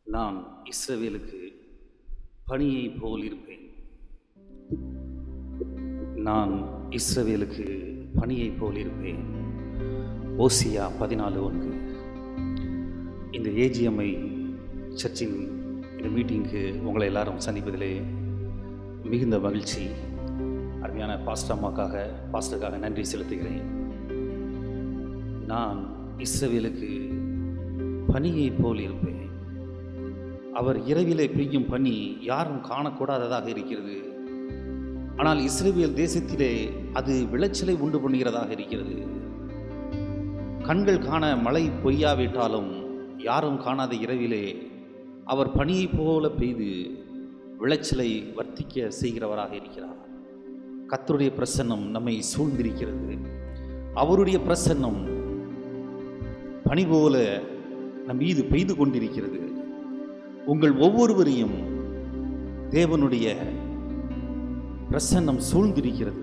நான் இஸ்ரவேலுக்கு பணியை போல் இருப்பேன் நான் இஸ்ரவேலுக்கு பணியை போல் இருப்பேன் ஓசியா பதினாலு ஒன்று இந்த ஏஜிஎம்ஐ சர்ச்சின் இந்த மீட்டிங்க்கு உங்களை எல்லாரும் சந்திப்பதிலே மிகுந்த மகிழ்ச்சி அருமையான பாஸ்டர் அம்மாக்காக பாஸ்டருக்காக நன்றி செலுத்துகிறேன் நான் இஸ்ரவேலுக்கு பனியை போல் இருப்பேன் அவர் இரவிலே பெய்யும் பனி யாரும் காணக்கூடாததாக இருக்கிறது ஆனால் இஸ்ரேல் தேசத்திலே அது விளைச்சலை உண்டு பண்ணுகிறதாக இருக்கிறது கண்கள் காண மழை பொய்யாவிட்டாலும் யாரும் காணாத இரவிலே அவர் பனியைப் போல பெய்து விளைச்சலை வர்த்திக்க செய்கிறவராக இருக்கிறார் கத்தருடைய பிரசன்னம் நம்மை சூழ்ந்திருக்கிறது அவருடைய பிரசன்னம் பனி போல நம் மீது பெய்து கொண்டிருக்கிறது உங்கள் ஒவ்வொருவரையும் தேவனுடைய பிரசன்னம் சூழ்ந்திருக்கிறது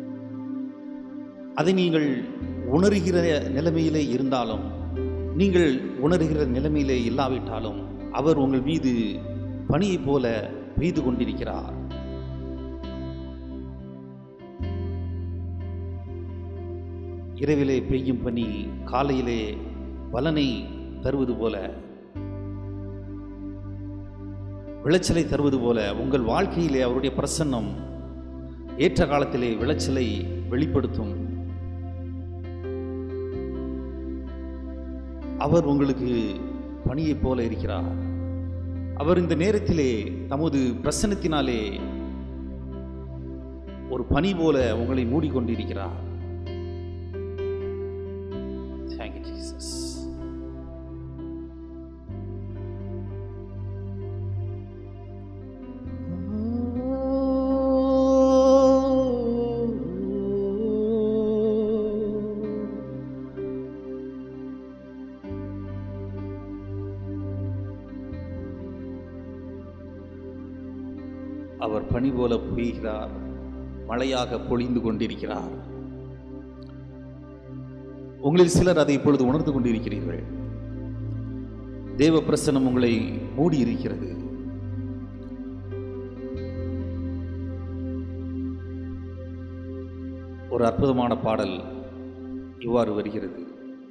அதை நீங்கள் உணர்கிற நிலைமையிலே இருந்தாலும் நீங்கள் உணர்கிற நிலைமையிலே இல்லாவிட்டாலும் அவர் உங்கள் மீது பணியைப் போல பெய்து கொண்டிருக்கிறார் இரவிலே பெய்யும் பனி காலையிலே பலனை தருவது போல விளைச்சலை தருவது போல உங்கள் வாழ்க்கையிலே அவருடைய பிரசன்னம் ஏற்ற காலத்திலே விளைச்சலை வெளிப்படுத்தும் அவர் உங்களுக்கு பணியைப் போல இருக்கிறார் அவர் இந்த நேரத்திலே தமது பிரசன்னத்தினாலே ஒரு பனி போல உங்களை மூடிக்கொண்டிருக்கிறார் Thank you, Jesus. அவர் பனி போல பொய்கிறார் மழையாக பொழிந்து கொண்டிருக்கிறார் உங்களில் சிலர் அதை இப்பொழுது உணர்ந்து கொண்டிருக்கிறீர்கள் தேவ பிரசனம் உங்களை மூடி இருக்கிறது ஒரு அற்புதமான பாடல் இவ்வாறு வருகிறது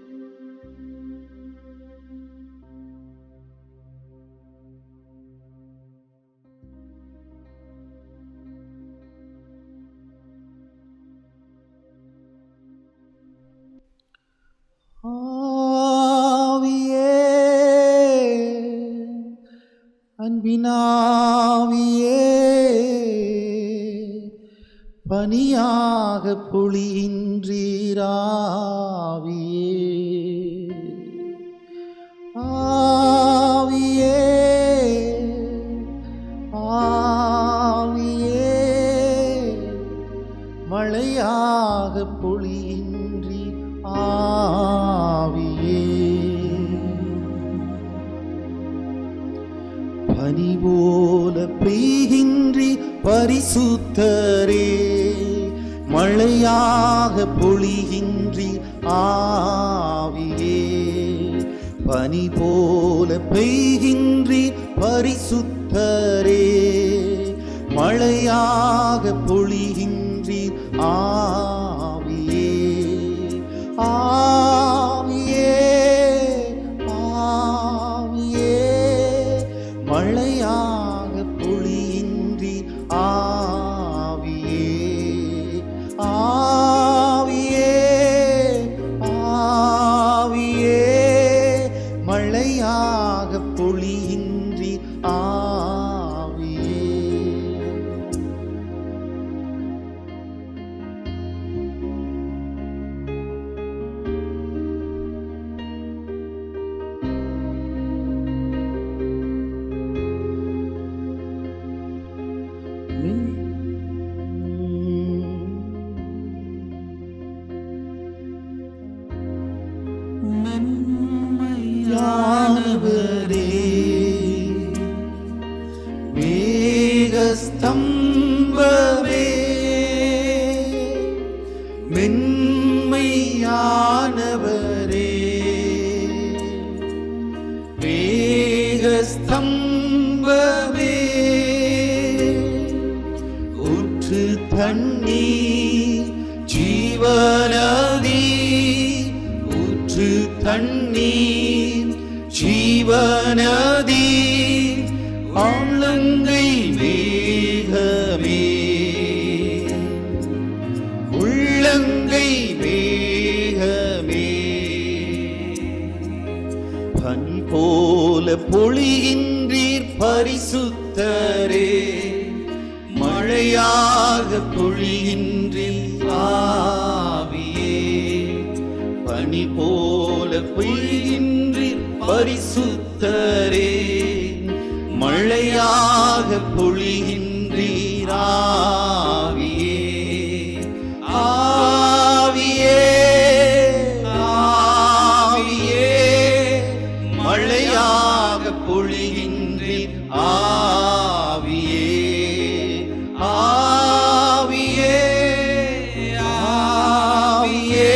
ஆவியே அன்பினாவியே பனியாக பொழியின்றீராவியே ஆவியே ஆவியே மழையாக பொழியின்றி ஆவியே பனி போல பெய்கின்றி பரிசுத்தரே மழையாக பொழிகின்றி ஆவியே பனி போல பெய்கின்றி பரிசுத்தரே மழையாக பொழிகின்றி ஆவியே ஆவியே ஆவியே மழையாக பொழியின்றி ஆவியே ஆவியே ஆவியே மழையாக பொழியின்றி ஆவியே தண்ணீர் ஜீவநதி ஊற்று தண்ணீர் ஜீவநதி ஆளுங்கை மேகமே உள்ளங்கை மேகமே பனி போல பொழிகின்றீர் பரிசுத்தரே மழையாக பொழிகின்றீர் ஆவியே பனி போல பொழிகின்றீர் பரிசுத்தரே மழையாக பொழிகின்றீர் ஆவியே ஆவியே ஆவியே மழையாக பொழிகின்றீர் ஆவியே ஆவியே ஆவியே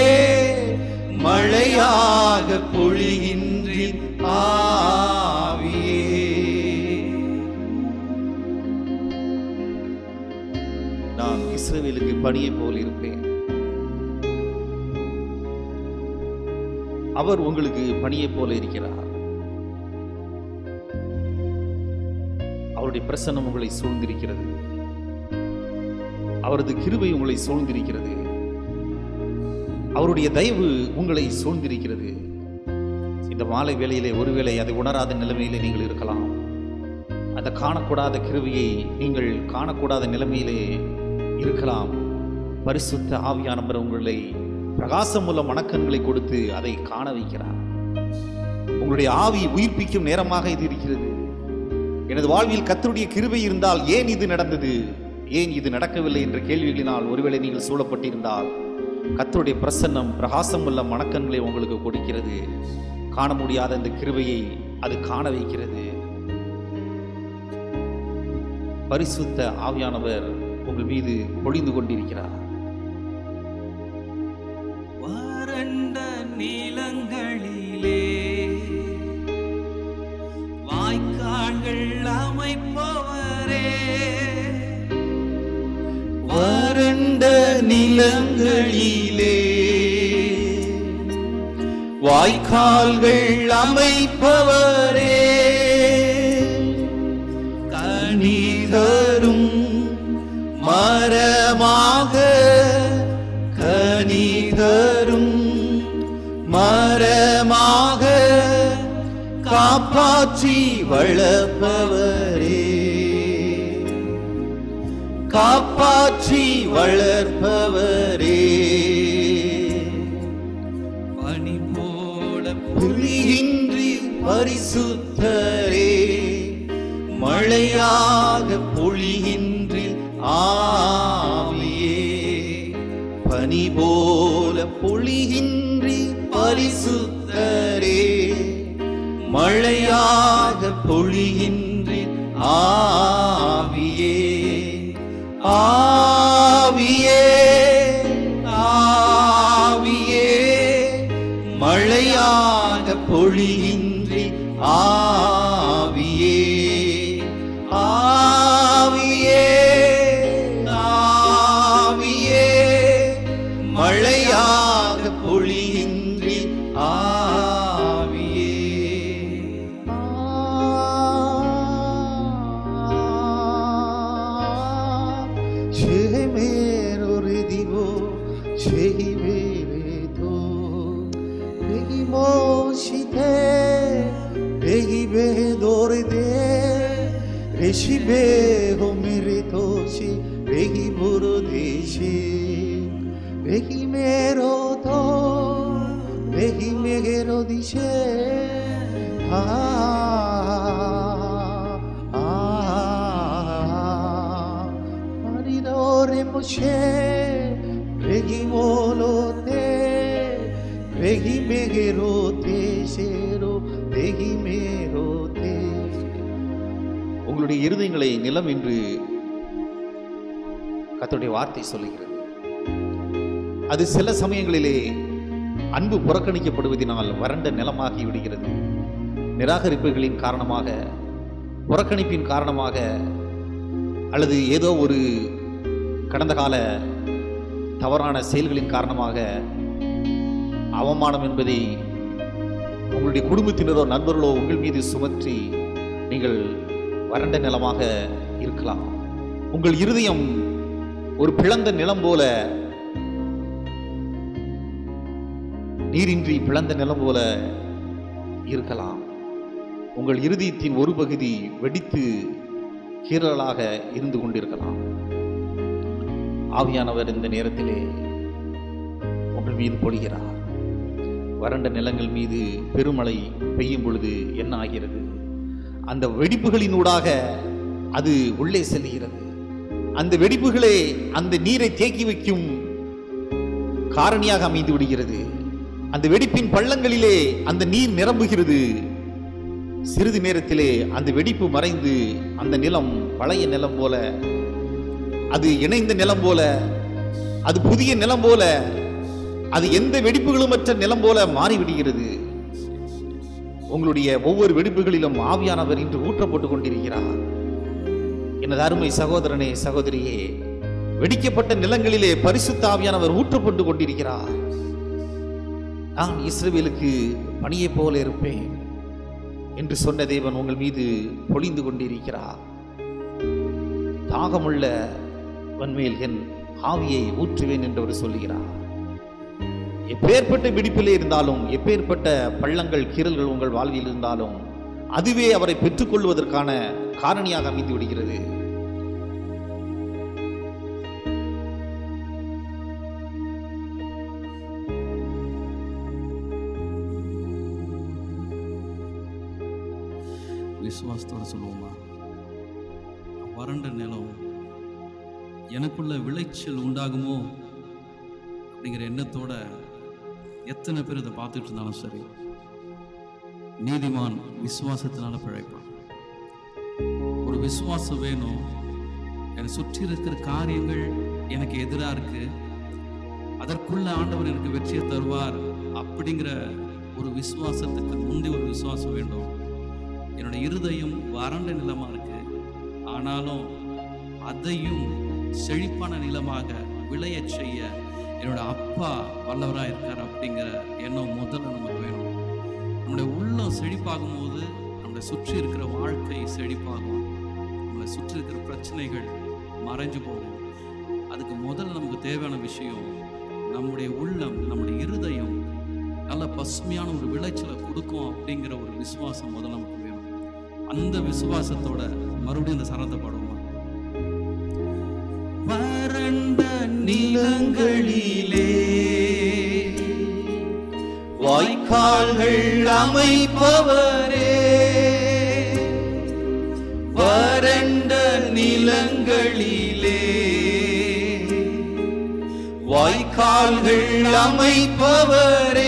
மழையாக பொழிகின்றீர் ஆவியே நான் இஸ்ரவேலுக்கு பணியை போல் இருப்பேன் அவர் உங்களுக்கு பணியை போல இருக்கிறார் அவருடைய பிரசன்னம் உங்களை சூழ்ந்திருக்கிறது அவரது கிருபை உங்களை சூழ்ந்திருக்கிறது அவருடைய தயவு உங்களை சூழ்ந்திருக்கிறது இந்த மாலை வேளையிலே ஒருவேளை அதை உணராத நிலைமையிலே நீங்கள் இருக்கலாம் அதை காணக்கூடாத கிருவியை நீங்கள் காணக்கூடாத நிலைமையிலே இருக்கலாம் பரிசுத்த ஆவியானவர் உங்களை பிரகாசமுள்ள மணக்கண்களை கொடுத்து அதை காண வைக்கிறார் உங்களுடைய ஆவி உயிர்ப்பிக்கும் நேரமாக இது இருக்கிறது எனது வாழ்வில் கத்தருடைய கிருபை இருந்தால் ஏன் இது நடந்தது ஏன் இது நடக்கவில்லை என்ற கேள்விகளினால் ஒருவேளை நீங்கள் சூழப்பட்டிருந்தால் கத்தருடைய பிரசன்னம் பிரகாசமுள்ள மணக்கண்களை உங்களுக்கு கொடுக்கிறது காண முடியாத இந்த கிருபையை அது காண வைக்கிறது பரிசுத்த ஆவியானவர் உங்கள் மீது பொழிந்து கொண்டிருக்கிறார் வறண்ட நிலங்களிலே வாய்க்கால்கள் அமைப்பவரே வறண்ட நிலங்களிலே வாய்க்கால்கள் அமைப்பவரே கனிதரும் மரமாக கனிதரும் மரமாக காப்பாற்றி வளர்ப்பவரே காப்பாற்றி வளர்ப்பவரே பனி போல புரிகின்றி பரிசுத்தரே மழையாக பொழிகின்றி ஆவியே பனி போல பொழிகின்றி பரிசுத்தரே மழையாக பொழிகின்றி ஆவியே ஆவியே ஆவியே மழையாக பொழிகின்றி ஆவியே ஆவியே ஆவியே மழையாக பொழிகின்றி ஆவியே সেই মেররে দিব সেই বেড়ে তো বেগি মসিতে বেগি বে দৌড়ে দে রেশি বে হো মেরে তোষি বেগি বুড়ো দেশে বেগি মেরো তো বেগি মেঘেরো দিশে আ আ Maridore Moshe, Regi Molote, Regi Megerote, Shero, Regi Merote. உங்களுடைய இருதயங்களை நிலம் என்று கர்த்தருடைய வார்த்தை சொல்லுகிறது அது சில சமயங்களிலே அன்பு புறக்கணிக்கப்படுவதனால் வறண்ட நிலமாகி விடுகிறது நிராகரிப்புகளின் காரணமாக புறக்கணிப்பின் காரணமாக அல்லது ஏதோ ஒரு கடந்த கால தவறான செயல்களின் காரணமாக அவமானம் என்பதை உங்களுடைய குடும்பத்தினரோ நண்பர்களோ உங்கள் மீது சுமற்றி நீங்கள் வறண்ட நிலமாக இருக்கலாம் உங்கள் இருதயம் ஒரு பிளந்த நிலம் போல நீரின்றி பிளந்த நிலம் போல இருக்கலாம் உங்கள் இருதயத்தின் ஒரு பகுதி வெடித்து கீறலாக இருந்து கொண்டிருக்கலாம் ஆவியானவர் இந்த நேரத்திலே உங்கள் மீது பொழிகிறார் வறண்ட நிலங்கள் மீது பெருமழை பெய்யும் பொழுது என்ன ஆகிறது அந்த வெடிப்புகளினூடாக அது உள்ளே செல்கிறது அந்த வெடிப்புகளே அந்த நீரை தேக்கி வைக்கும் காரணியாக அமைந்து விடுகிறது அந்த வெடிப்பின் பள்ளங்களிலே அந்த நீர் நிரம்புகிறது சிறிது நேரத்திலே அந்த வெடிப்பு மறைந்து அந்த நிலம் பழைய நிலம் போல அது இணைந்த நிலம் போல அது புதிய நிலம் போல அது எந்த வெடிப்புகளுமற்ற நிலம் போல மாறிவிடுகிறது உங்களுடைய ஒவ்வொரு வெடிப்புகளிலும் ஆவியானவர் இன்று ஊற்றப்பட்டு கொண்டிருக்கிறார் எனது அருமை சகோதரனே சகோதரியே வெடிக்கப்பட்ட நிலங்களிலே பரிசுத்த ஆவியானவர் ஊற்றப்பட்டு கொண்டிருக்கிறார் நான் இஸ்ரவேலுக்கு பணியைப் போல இருப்பேன் என்று சொன்ன தேவன் உங்கள் மீது பொழிந்து கொண்டிருக்கிறார் தாகமுள்ள வன்மேல் என் ஆவியை ஊற்றுவேன் என்று அவர் சொல்லுகிறார் எப்பேற்பட்ட வெடிப்பிலே இருந்தாலும் எப்பேற்பட்ட பள்ளங்கள் கீறல்கள் உங்கள் வாழ்வில் இருந்தாலும் அதுவே அவரை பெற்றுக்கொள்வதற்கான காரணியாக அமைந்து விடுகிறது விசுவாசத்தோட சொல்லுவோமா வறண்ட நிலம் எனக்குள்ள விளைச்சல் உண்டாகுமோ அப்படிங்கிற எண்ணத்தோட எத்தனை பேர் இதை பார்த்துட்டு இருந்தாலும் சரி நீதிமான் விசுவாசத்தினால பிழைப்பான் ஒரு விசுவாசம் வேணும் என்னை சுற்றி இருக்கிற காரியங்கள் எனக்கு எதிராக இருக்கு அதற்குள்ள ஆண்டவர் எனக்கு வெற்றியை தருவார் அப்படிங்கிற ஒரு விசுவாசத்துக்கு முந்தி ஒரு விசுவாசம் வேண்டும் என்னோட இருதயம் வறண்ட நிலமா இருக்கு ஆனாலும் அதையும் செழிப்பான நிலமாக விளையச் செய்ய என்னோட அப்பா வல்லவராக இருக்கார் அப்படிங்கிற எண்ணம் முதல்ல நமக்கு வேணும் நம்முடைய உள்ளம் செழிப்பாகும் போது நம்மளை சுற்றி இருக்கிற வாழ்க்கை செழிப்பாகும் நம்மளை சுற்றி இருக்கிற பிரச்சனைகள் மறைஞ்சு போகும் அதுக்கு முதல்ல நமக்கு தேவையான விஷயம் நம்முடைய உள்ளம் நம்முடைய இருதயம் நல்ல பசுமையான ஒரு விளைச்சலை கொடுக்கும் அப்படிங்கிற ஒரு விசுவாசம் முதல்ல நமக்கு வேணும் அந்த விசுவாசத்தோட மறுபடியும் இந்த சரணத்தை பாடுவோமா வறண்ட நிலங்களிலே வாய்க்கால்கள் அமைப்பவரே வறண்ட நிலங்களிலே வாய்க்கால்கள் அமைப்பவரே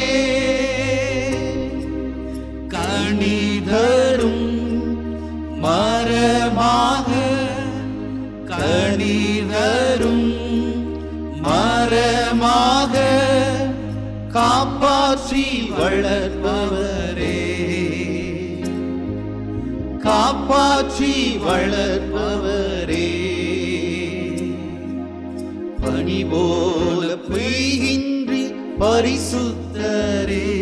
கணிதரும் மரமாக கணிதரும் மரமாக காப்பாற்றி வளர்ப்பவரே காப்பாற்றி வளர்ப்பவரே பனி போல பெய்கின்றி பரிசுத்தரே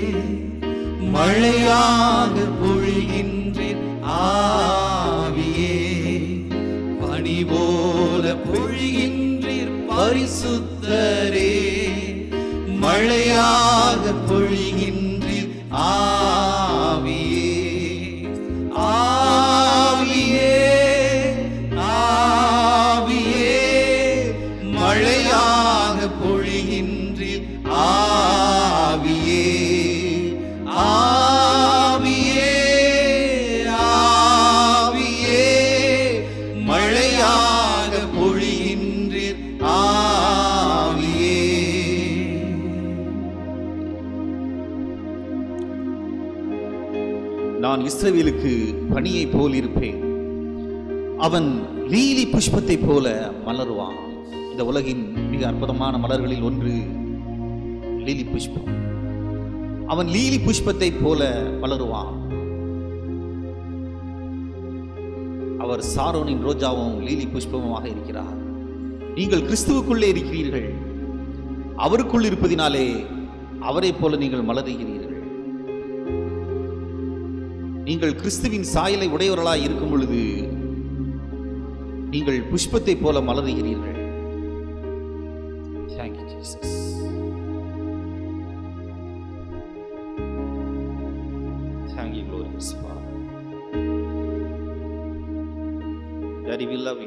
மழையாக பொழிகின்றீர் ஆவியே பனி போல பொழிகின்றீர் பரிசுத்தரே மழையாக பொழிகின்றீர் ஆவியே ஆவியே ஆவியே மழையாக பொழிகின்றீர் ஆவியே ஆவியே ஆவியே மழையாக பொழிகின்றீர் ஆவியே நான் இஸ்ரவேலுக்கு பணியைப் போல் இருப்பேன் அவன் லீலி புஷ்பத்தைப் போல மலருவான் இந்த உலகின் மிக அற்புதமான மலர்களில் ஒன்று லீலி புஷ்பம் அவன் லீலி புஷ்பத்தைப் போல மலருவான் அவர் சாரோனின் ரோஜாவும் லீலி புஷ்பமுமாக இருக்கிறார் நீங்கள் கிறிஸ்துவுக்குள்ளே இருக்கிறீர்கள் அவருக்குள் இருப்பதினாலே அவரைப் போல நீங்கள் மலருகிறீர்கள் நீங்கள் கிறிஸ்துவின் சாயலை உடையவர்களாய் இருக்கும் பொழுது நீங்கள் புஷ்பத்தைப் போல மலருகிறீர்கள் Thank you, Jesus. Thank you, glorious Father. Daddy, we love you.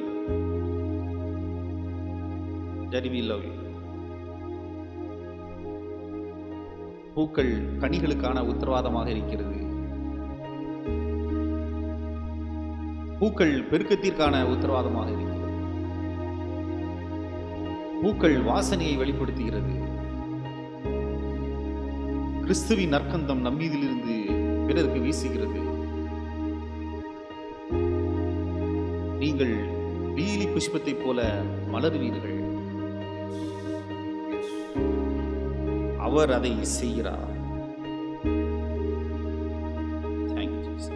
Daddy, we love you. பூக்கள் கனிகளுக்கான உத்தரவாதமாக இருக்கிறது பூக்கள் பெருக்கத்திற்கான உத்தரவாதமாக இருக்கிறது பூக்கள் வாசனையை வெளிப்படுத்துகிறது கிறிஸ்துவின் நற்கந்தம் நம்மீதிலிருந்து பிறருக்கு வீசுகிறது நீங்கள் லீலி புஷ்பத்தைப் போல மலருவீர்கள் அவர் அதை செய்கிறார் Thank you, Jesus.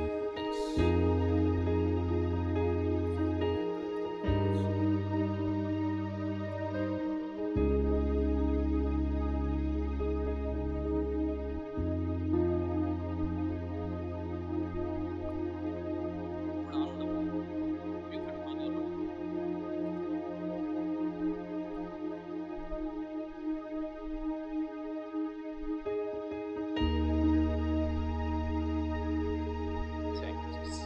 Thank you, Jesus.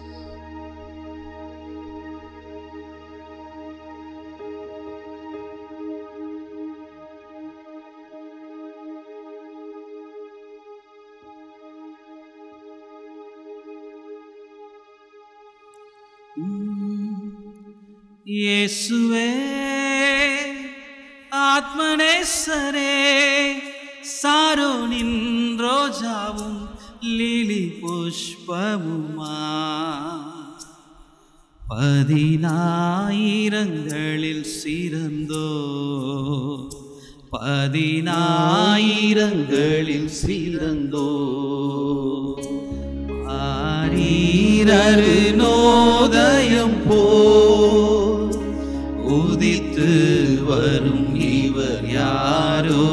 യേശുവേ ആത്മനേശ്വരേ സാരോണിൻ റോജാവും ലിലി പുഷ്പവുമാ പതിനായിരങ്ങളിൽ സിരന്തോ പതിനായിരങ്ങളിൽ സിരന്തോ ஆரீரருநோதயம் போ உதித்து வரும் இவர் யாரோ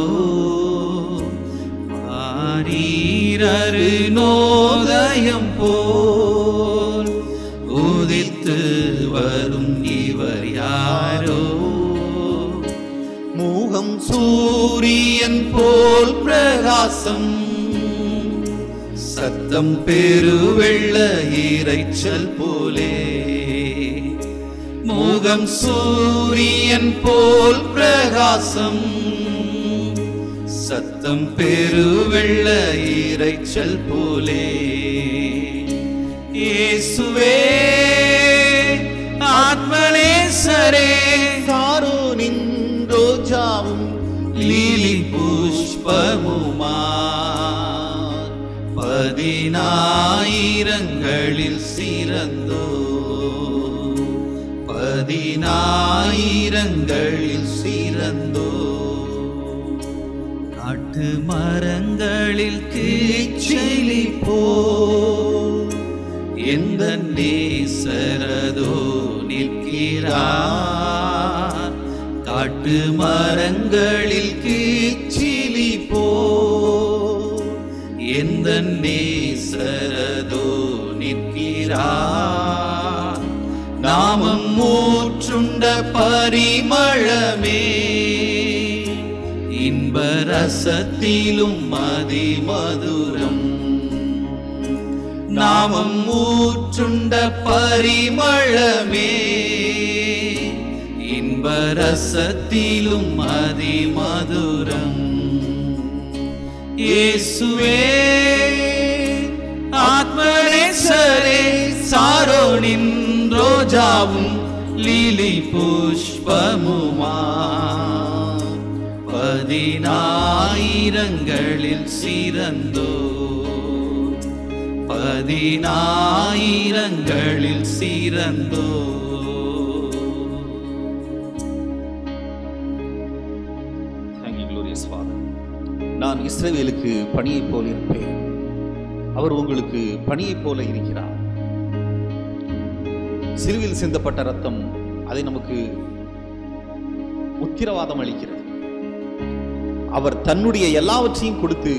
ஆரீரருநோதயம் போல் உதித்து வரும் இவர் யாரோ மூகம் சூரியன் போல் பிரகாசம் சத்தம் பெருவெள்ள இரைச்சல் போலே முகம் சூரியன் போல் பிரகாசம் சத்தம் பெருவெள்ள இரைச்சல் போலே இயேசுவே ஆத்மனேசரே சாரோனின் ரோஜாவும் லீலி புஷ்பமுமா பதினாயிரங்களில் சிறந்தோ பதினாயிரங்களில் சிறந்தோ காட்டு மரங்களில் கீச்செலி போ எந்த நேசரதோ நிற்கிறார் காட்டு மரங்களில் கீச்சிலி போ எந்த நேசரதோ நிற்கிறார் நாமம் மூற்றுண்ட பரிமளமே இன்ப ரசத்திலும் மதிமதுரம் நாமம் மூற்றுண்ட பரிமளமே இன்ப ரசத்திலும் அதிமதுரம் இயேசுவே ஆத்மனேசரே சாரோனின் ரோஜாவும் லீலி புஷ்பமுமா பதினாயிரங்களில் சிறந்தோ பதினாயிரங்களில் சிறந்தோ Thank you, glorious Father. நான் இஸ்ரவேலுக்கு பணியைப் போல இருப்பேன் அவர் உங்களுக்கு பணியைப் போல இருக்கிறார் சிலுவில் சிந்தப்பட்ட ரத்தம் அதை நமக்கு உத்திரவாதம் அளிக்கிறது அவர் தன்னுடைய எல்லாவற்றையும் கொடுத்து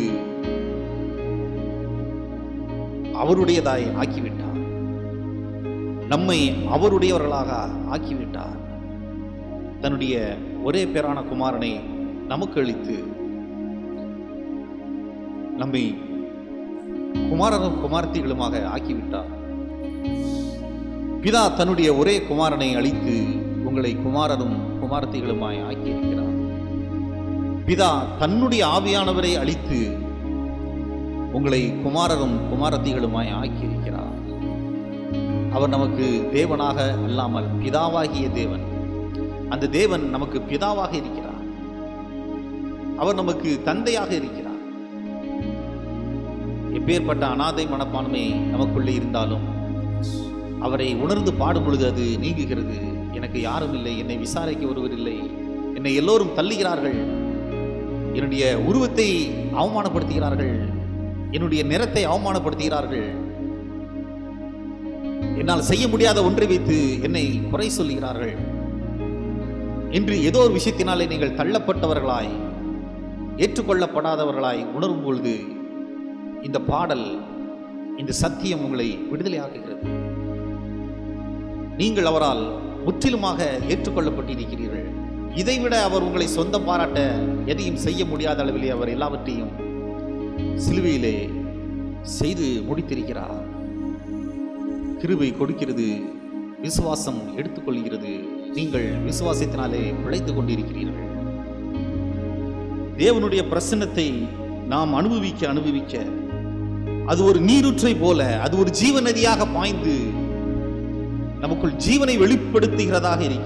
அவருடையதாய் ஆக்கிவிட்டார் நம்மை அவருடையவர்களாக ஆக்கிவிட்டார் தன்னுடைய ஒரே பேரான குமாரனை நமக்கு அளித்து நம்மை குமாரரும் குமார்த்திகளுமாக ஆக்கிவிட்டார் பிதா தன்னுடைய ஒரே குமாரனை அளித்து உங்களை குமாரரும் குமார்த்திகளுமாய் ஆக்கியிருக்கிறார் பிதா தன்னுடைய ஆவியானவரை அளித்து உங்களை குமாரரும் குமாரத்திகளுமாய் ஆக்கியிருக்கிறார் அவர் நமக்கு தேவனாக அல்லாமல் பிதாவாகிய தேவன் அந்த தேவன் நமக்கு பிதாவாக இருக்கிறார் அவர் நமக்கு தந்தையாக இருக்கிறார் எப்பேற்பட்ட அனாதை மனப்பான்மை நமக்குள்ளே இருந்தாலும் அவரை உணர்ந்து பாடும் பொழுது அது நீங்குகிறது எனக்கு யாரும் இல்லை என்னை விசாரிக்க ஒருவர் இல்லை என்னை எல்லோரும் தள்ளுகிறார்கள் என்னுடைய உருவத்தை அவமானப்படுத்துகிறார்கள் என்னுடைய நிறத்தை அவமானப்படுத்துகிறார்கள் என்னால் செய்ய முடியாத ஒன்றை வைத்து என்னை குறை சொல்லுகிறார்கள் என்று ஏதோ ஒரு விஷயத்தினாலே நீங்கள் தள்ளப்பட்டவர்களாய் ஏற்றுக்கொள்ளப்படாதவர்களாய் உணரும் பொழுது இந்த பாடல் இந்த சத்தியம் உங்களை விடுதலையாக்குகிறது நீங்கள் அவரால் முற்றிலுமாக ஏற்றுக்கொள்ளப்பட்டிருக்கிறீர்கள் இதைவிட அவர் உங்களை சொந்தம் பாராட்ட எதையும் செய்ய முடியாத அளவிலே அவர் எல்லாவற்றையும் சிலுவையிலே செய்து முடித்திருக்கிறார் கிருபை கொடுக்கிறது விசுவாசம் எடுத்துக்கொள்கிறது நீங்கள் விசுவாசத்தினாலே பிழைத்துக் கொண்டிருக்கிறீர்கள் தேவனுடைய பிரசன்னத்தை நாம் அனுபவிக்க அனுபவிக்க அது ஒரு நீரூற்றை போல அது ஒரு ஜீவ நதியாக பாய்ந்து நமக்குள் ஜீவனை வெளிப்படுத்துகிறதாக இருக்கிறது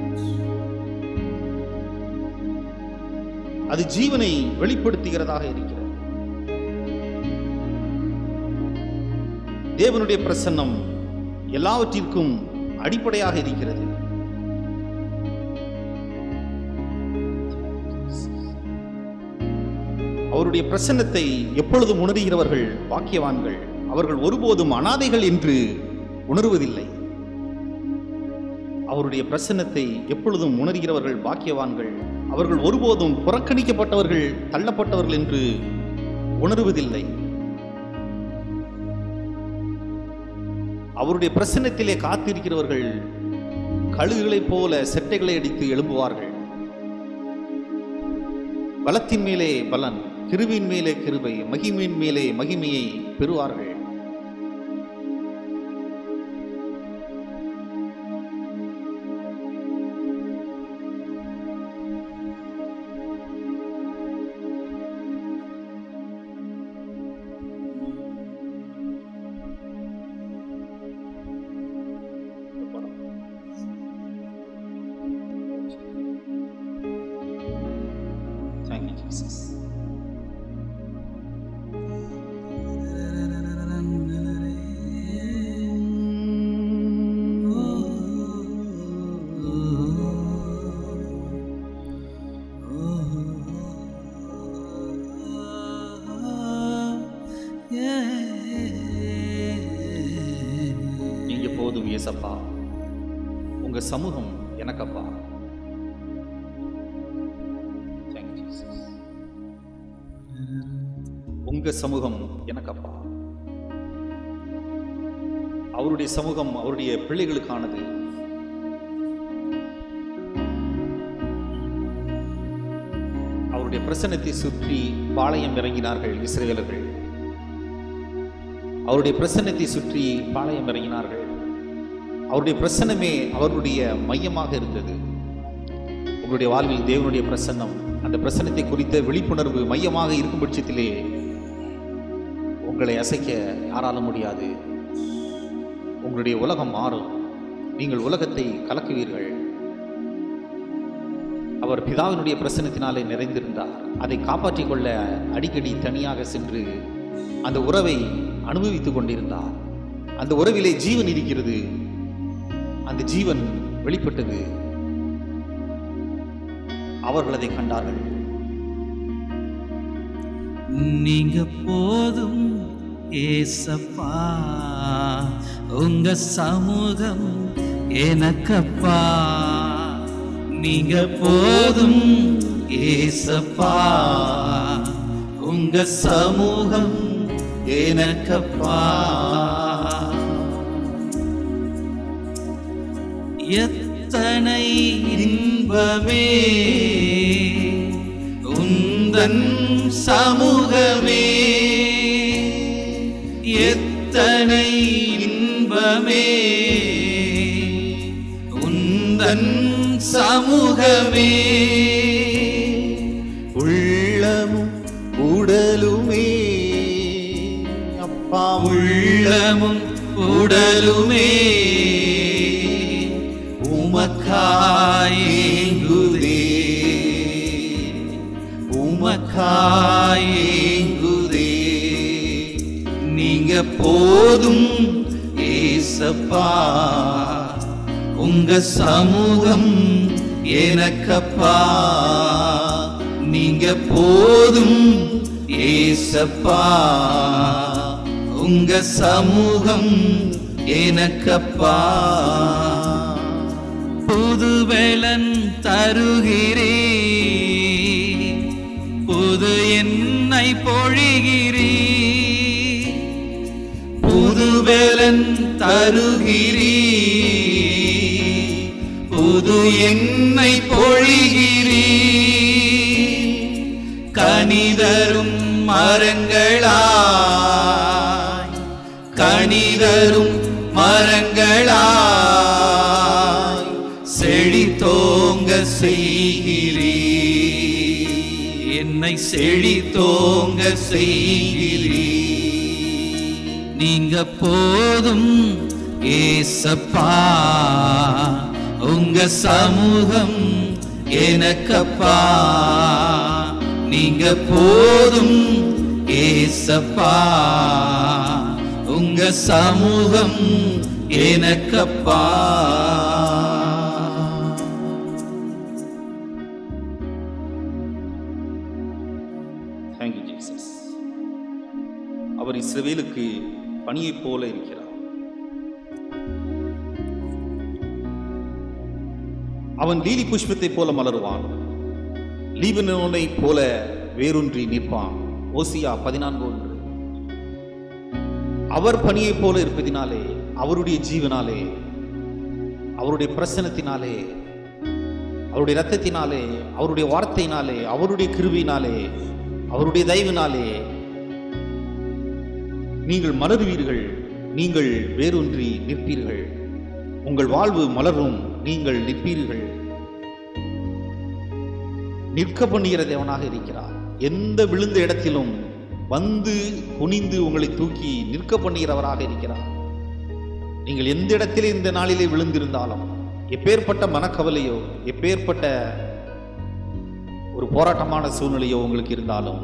அது ஜீவனை வெளிப்படுத்துகிறதாக இருக்கிறது தேவனுடைய பிரசன்னம் எல்லாவற்றிற்கும் அடிப்படையாக இருக்கிறது அவருடைய பிரசன்னத்தை எப்பொழுதும் உணர்கிறவர்கள் பாக்கியவான்கள் அவர்கள் ஒருபோதும் அனாதைகள் என்று உணர்வதில்லை அவருடைய பிரசன்னத்தை எப்பொழுதும் உணர்கிறவர்கள் பாக்கியவான்கள் அவர்கள் ஒருபோதும் புறக்கணிக்கப்பட்டவர்கள் தள்ளப்பட்டவர்கள் என்று உணர்வதில்லை அவருடைய பிரசன்னத்திலே காத்திருக்கிறவர்கள் கழுகுகளைப் போல செட்டைகளை அடித்து எழும்புவார்கள் பலத்தின் மேலே பலன் கிருவின் மேலே கிருபை மகிமையின் மேலே மகிமையை பெறுவார்கள் Thank you, Jesus. நீங்க போதும் ஏசப்பா உங்க சமூகம் எனக்கப்பா Thank you, Jesus. உங்க சமூகம் எனக்கப்பா அவருடைய சமூகம் அவருடைய பிள்ளைகளுக்கானது அவருடைய பிரசன்னத்தை சுற்றி பாளையம் இறங்கினார்கள் இஸ்ரேலர்கள் அவருடைய பிரசன்னத்தை சுற்றி பாளையம் இறங்கினார்கள் அவருடைய பிரசன்னமே அவருடைய மையமாக இருந்தது உங்களுடைய வாழ்வில் தேவனுடைய பிரசன்னம் அந்த பிரசன்னத்தை குறித்த விழிப்புணர்வு மையமாக இருக்கும் பட்சத்திலே உங்களை அசைக்க யாராலும் முடியாது உங்களுடைய உலகம் மாறும் நீங்கள் உலகத்தை கலக்குவீர்கள் அவர் பிதாவினுடைய பிரசன்னத்தினாலே நிறைந்திருந்தார் அதை காப்பாற்றிக் கொள்ள அடிக்கடி தனியாக சென்று அந்த உறவை அனுபவித்துக் கொண்டிருந்தார் அந்த உறவிலே ஜீவன் இருக்கிறது அந்த ஜீவன் வெளிப்பட்டது அவர்கள் அதை கண்டார்கள் நீங்க போதும் ஏசப்பா உங்க சமூகம் எனக்கப்பா நீங்க போதும் ஏசப்பா உங்க சமூகம் எனக்கப்பா எத்தனை இன்பமே உந்தன் சமூகமே எத்தனை இன்பமே உந்தன் சமூகமே உள்ளமும் உடலுமே அப்பா உள்ளமும் உடலுமே உமக்காயேங்குதே உமக்காயேங்குதே நீங்க போதும் ஏசப்பா உங்க சமூகம் எனக்கப்பா நீங்க போதும் ஏசப்பா உங்க சமூகம் எனக்கப்பா புது வேலன் தருகிறே புது என்னை பொழிகிறீ புது வேலன் தருகிறீ புது என்னை பொழிகிறீ கனிதரும் மரங்களாய் கனிதரும் மரங்களாய் செழித்தோங்க செய்கிறீ என்னை செழித்தோங்க செய்கிறீ நீங்க போதும் ஏசப்பா உங்க சமூகம் எனக்கப்பா நீங்க போதும் ஏசப்பா உங்க சமூகம் எனக்கப்பா தேங்க்யூ ஜீசஸ் அவர் இஸ்ரவேலுக்கு பணியைப் போல இருக்கிறார் அவன் லீலி புஷ்பத்தைப் போல மலருவான் லீபனோனை போல வேரூன்றி நிற்பான் ஓசியா பதினான்கு ஒன்று அவர் பணியைப் போல இருப்பதினாலே அவருடைய ஜீவனாலே அவருடைய பிரசனத்தினாலே அவருடைய ரத்தத்தினாலே அவருடைய வார்த்தையினாலே அவருடைய கிருபியினாலே அவருடைய தயவினாலே நீங்கள் மலருவீர்கள் நீங்கள் வேரூன்றி நிற்பீர்கள் உங்கள் வாழ்வு மலரும் நீங்கள் நிற்பீர்கள் நிற்க பண்ணுகிற தேவனாக இருக்கிறார் எந்த விழுந்த இடத்திலும் வந்து குனிந்து உங்களை தூக்கி நிற்க பண்ணுகிறவராக இருக்கிறார் நீங்கள் எந்த இடத்திலே இந்த நாளிலே விழுந்திருந்தாலும் எப்பேற்பட்ட மனக்கவலையோ எப்பேற்பட்ட ஒரு போராட்டமான சூழ்நிலையோ உங்களுக்கு இருந்தாலும்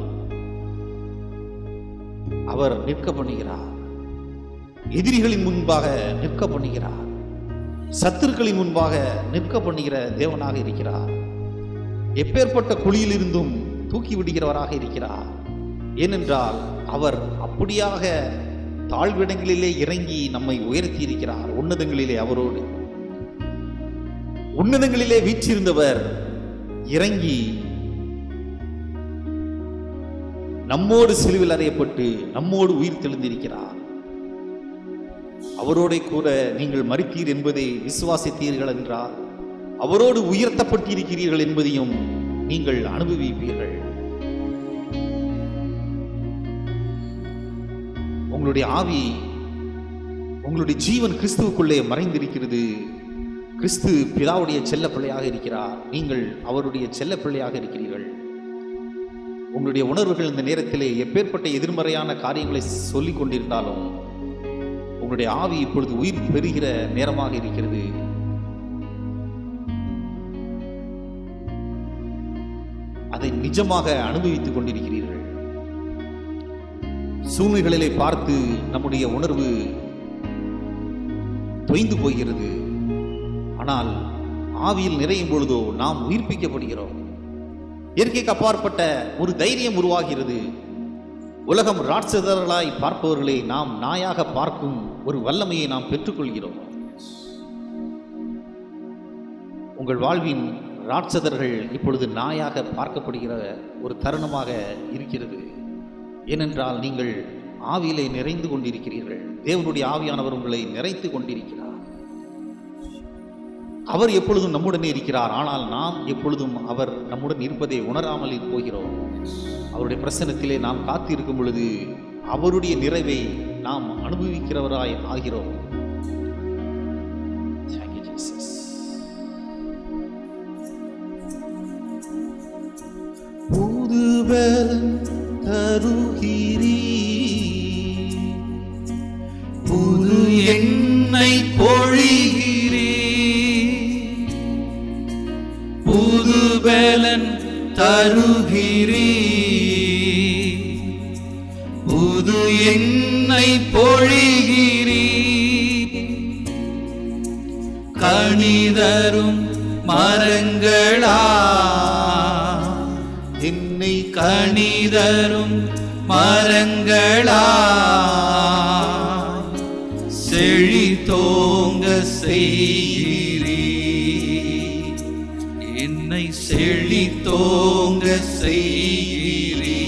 அவர் நிற்க பண்ணுகிறார் எதிரிகளின் முன்பாக நிற்க பண்ணுகிறார் சத்துருக்களின் முன்பாக நிற்க பண்ணுகிற தேவனாக இருக்கிறார் எப்பேற்பட்ட குழியிலிருந்தும் தூக்கி விடுகிறவராக இருக்கிறார் ஏனென்றால் அவர் அப்படியாக தாழ்விடங்களிலே இறங்கி நம்மை உயர்த்தி இருக்கிறார் உன்னதங்களிலே அவரோடு உன்னதங்களிலே வீற்றிருந்தவர் இறங்கி நம்மோடு சிலுவில் அறையப்பட்டு நம்மோடு உயிர் தெளிந்திருக்கிறார் அவரோட கூட நீங்கள் மறித்தீர் என்பதை விசுவாசித்தீர்கள் என்றால் அவரோடு உயர்த்தப்பட்டிருக்கிறீர்கள் என்பதையும் நீங்கள் அனுபவிப்பீர்கள் உங்களுடைய ஆவி உங்களுடைய ஜீவன் கிறிஸ்துவுக்குள்ளே மறைந்திருக்கிறது கிறிஸ்து பிதாவுடைய செல்ல பிள்ளையாக இருக்கிறார் நீங்கள் அவருடைய செல்ல பிள்ளையாக இருக்கிறீர்கள் உங்களுடைய உணர்வுகள் இந்த நேரத்திலே எப்பேற்பட்ட எதிர்மறையான காரியங்களை சொல்லிக் கொண்டிருந்தாலும் உங்களுடைய ஆவி இப்பொழுது உயிர் பெறுகிற நேரமாக இருக்கிறது அதை நிஜமாக அனுபவித்துக் கொண்டிருக்கிறீர்கள் சூழ்நிலைகளை பார்த்து நம்முடைய உணர்வு தொய்ந்து போகிறது ஆனால் ஆவியில் நிறையும் பொழுதோ நாம் உயிர்ப்பிக்கப்படுகிறோம் இயற்கைக்கு அப்பாற்பட்ட ஒரு தைரியம் உருவாகிறது உலகம் ராட்சதர்களாய் பார்ப்பவர்களை நாம் நாயாக பார்க்கும் ஒரு வல்லமையை நாம் பெற்றுக்கொள்கிறோம் உங்கள் வாழ்வின் ராட்சதர்கள் இப்பொழுது நாயாக பார்க்கப்படுகிற ஒரு தருணமாக இருக்கிறது ஏனென்றால் நீங்கள் ஆவியிலே நிறைந்து கொண்டிருக்கிறீர்கள் தேவனுடைய ஆவியானவர் உங்களை நிறைத்து கொண்டிருக்கிறார் அவர் எப்பொழுதும் நம்முடனே இருக்கிறார் ஆனால் நாம் எப்பொழுதும் அவர் நம்முடன் இருப்பதை உணராமல் போகிறோம் அவருடைய பிரசனத்திலே நாம் காத்திருக்கும் பொழுது அவருடைய நிறைவை நாம் அனுபவிக்கிறவராய் ஆகிறோம் Thank you, Jesus. புதுபலன் தருகிறீ புது எண்ணெய் பொழிகிறீ புது பலன் தருகிறீ புது எண்ணெய் பொழிகிறீ கணிதரும் மரங்களா என்னை கணிதரும் மரங்களா செழித்தோங்க செய்கிறீ என்னை செழித்தோங்க செய்கிறீ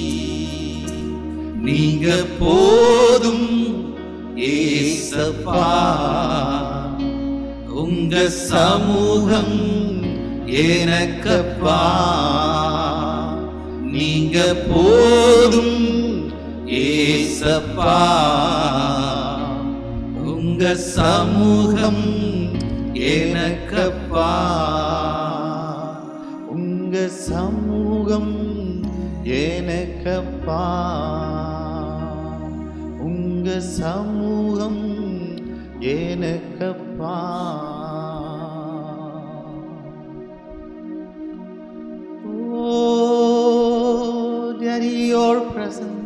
நீங்க போதும் ஏசப்பா உங்க சமூகம் எனக்கப்பா நீங்க போதும் ஏசப்பா உங்க சமூகம் எனக்கப்பா உங்க சமூகம் எனக்கப்பா உங்க சமூகம் எனக்கப்பா Oh, Daddy, your presence.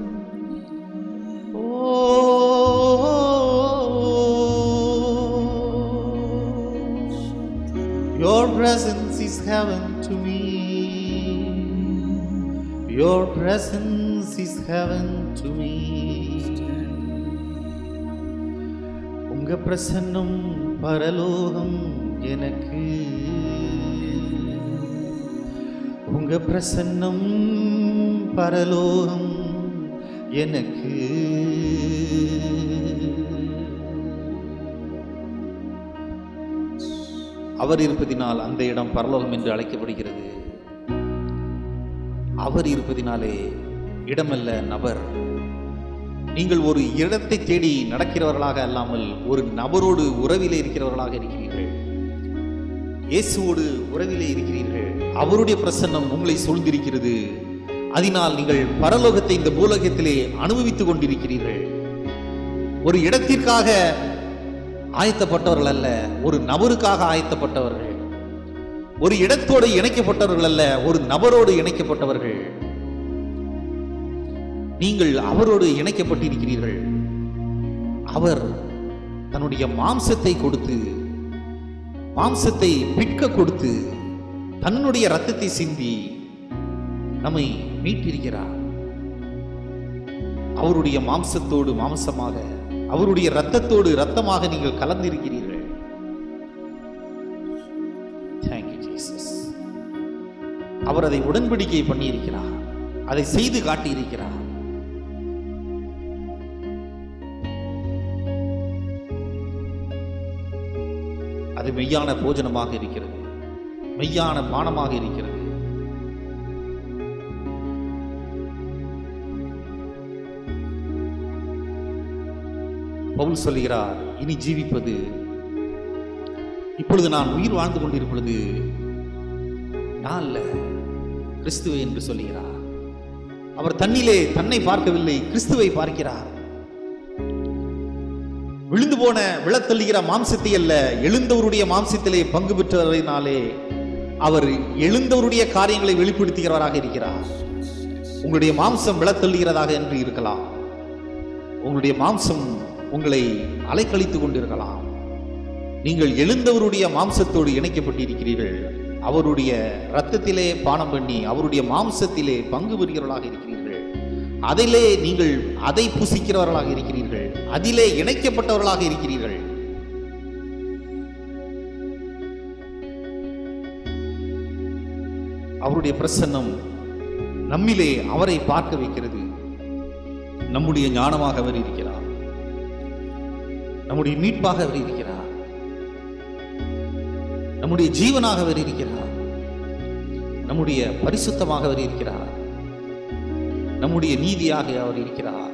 Oh, your presence is heaven to me. Your presence is heaven to me. உங்க பிரசன்னம் பரலோகம் எனக்கு உங்க பிரசன்னம் பரலோகம் எனக்கு அவர் இருப்பதினால் அந்த இடம் பரலோகம் என்று அழைக்கப்படுகிறது அவர் இருப்பதினாலே இடமல்ல நபர் நீங்கள் ஒரு இடத்தை தேடி நடக்கிறவர்களாக அல்லாமல் ஒரு நபரோடு உறவிலே இருக்கிறவர்களாக இருக்கிறீர்கள் இயேசுவோடு உறவிலே இருக்கிறீர்கள் அவருடைய பிரசன்னம் உங்களை சூழ்ந்திருக்கிறது அதனால் நீங்கள் பரலோகத்தை இந்த பூலோகத்திலே அனுபவித்துக் கொண்டிருக்கிறீர்கள் ஒரு இடத்திற்காக ஆயத்தப்பட்டவர்கள் அல்ல ஒரு நபருக்காக ஆயத்தப்பட்டவர்கள் ஒரு இடத்தோடு இணைக்கப்பட்டவர்கள் அல்ல ஒரு நபரோடு இணைக்கப்பட்டவர்கள் நீங்கள் அவரோடு இணைக்கப்பட்டிருக்கிறீர்கள் அவர் தன்னுடைய மாம்சத்தை கொடுத்து மாம்சத்தை பிட்க கொடுத்து தன்னுடைய ரத்தத்தை சிந்தி நம்மை மீட்டிருக்கிறார் அவருடைய மாம்சத்தோடு மாம்சமாக அவருடைய இரத்தத்தோடு இரத்தமாக நீங்கள் கலந்திருக்கிறீர்கள் Thank you, Jesus. அவர் அதை உடன்படிக்கை பண்ணியிருக்கிறார் அதை செய்து காட்டியிருக்கிறார் அது மெய்யான போஜனமாக இருக்கிறது மெய்யான பானமாக இருக்கிறது பவுல் சொல்லுகிறார் இனி ஜீவிப்பது இப்பொழுது நான் உயிர் வாழ்ந்து கொண்டிருப்பது நான் அல்ல கிறிஸ்துவை என்று சொல்லுகிறார் அவர் தன்னிலே தன்னை பார்க்கவில்லை கிறிஸ்துவை பார்க்கிறார் விழுந்து போன விழத்தள்ளுகிற மாம்சத்தை அல்ல எழுந்தவருடைய மாம்சத்திலே பங்கு பெற்றவரினாலே அவர் எழுந்தவருடைய காரியங்களை வெளிப்படுத்துகிறவராக இருக்கிறார் உங்களுடைய மாம்சம் விழத்தள்ளுகிறதாக என்று இருக்கலாம் உங்களுடைய மாம்சம் உங்களை அலைக்கழித்துக் கொண்டிருக்கலாம் நீங்கள் எழுந்தவருடைய மாம்சத்தோடு இணைக்கப்பட்டிருக்கிறீர்கள் அவருடைய இரத்தத்திலே பானம் பண்ணி அவருடைய மாம்சத்திலே பங்கு பெறுகிறவர்களாக இருக்கிறீர்கள் அதிலே நீங்கள் அதை புசிக்கிறவர்களாக இருக்கிறீர்கள் அதிலே இணைக்கப்பட்டவர்களாக இருக்கிறீர்கள் அவருடைய பிரசன்னம் நம்மிலே அவரை பார்க்க வைக்கிறது நம்முடைய ஞானமாக அவர் இருக்கிறார் நம்முடைய மீட்பாக அவர் இருக்கிறார் நம்முடைய ஜீவனாக அவர் இருக்கிறார் நம்முடைய பரிசுத்தமாக அவர் இருக்கிறார் நம்முடைய நீதியாக அவர் இருக்கிறார்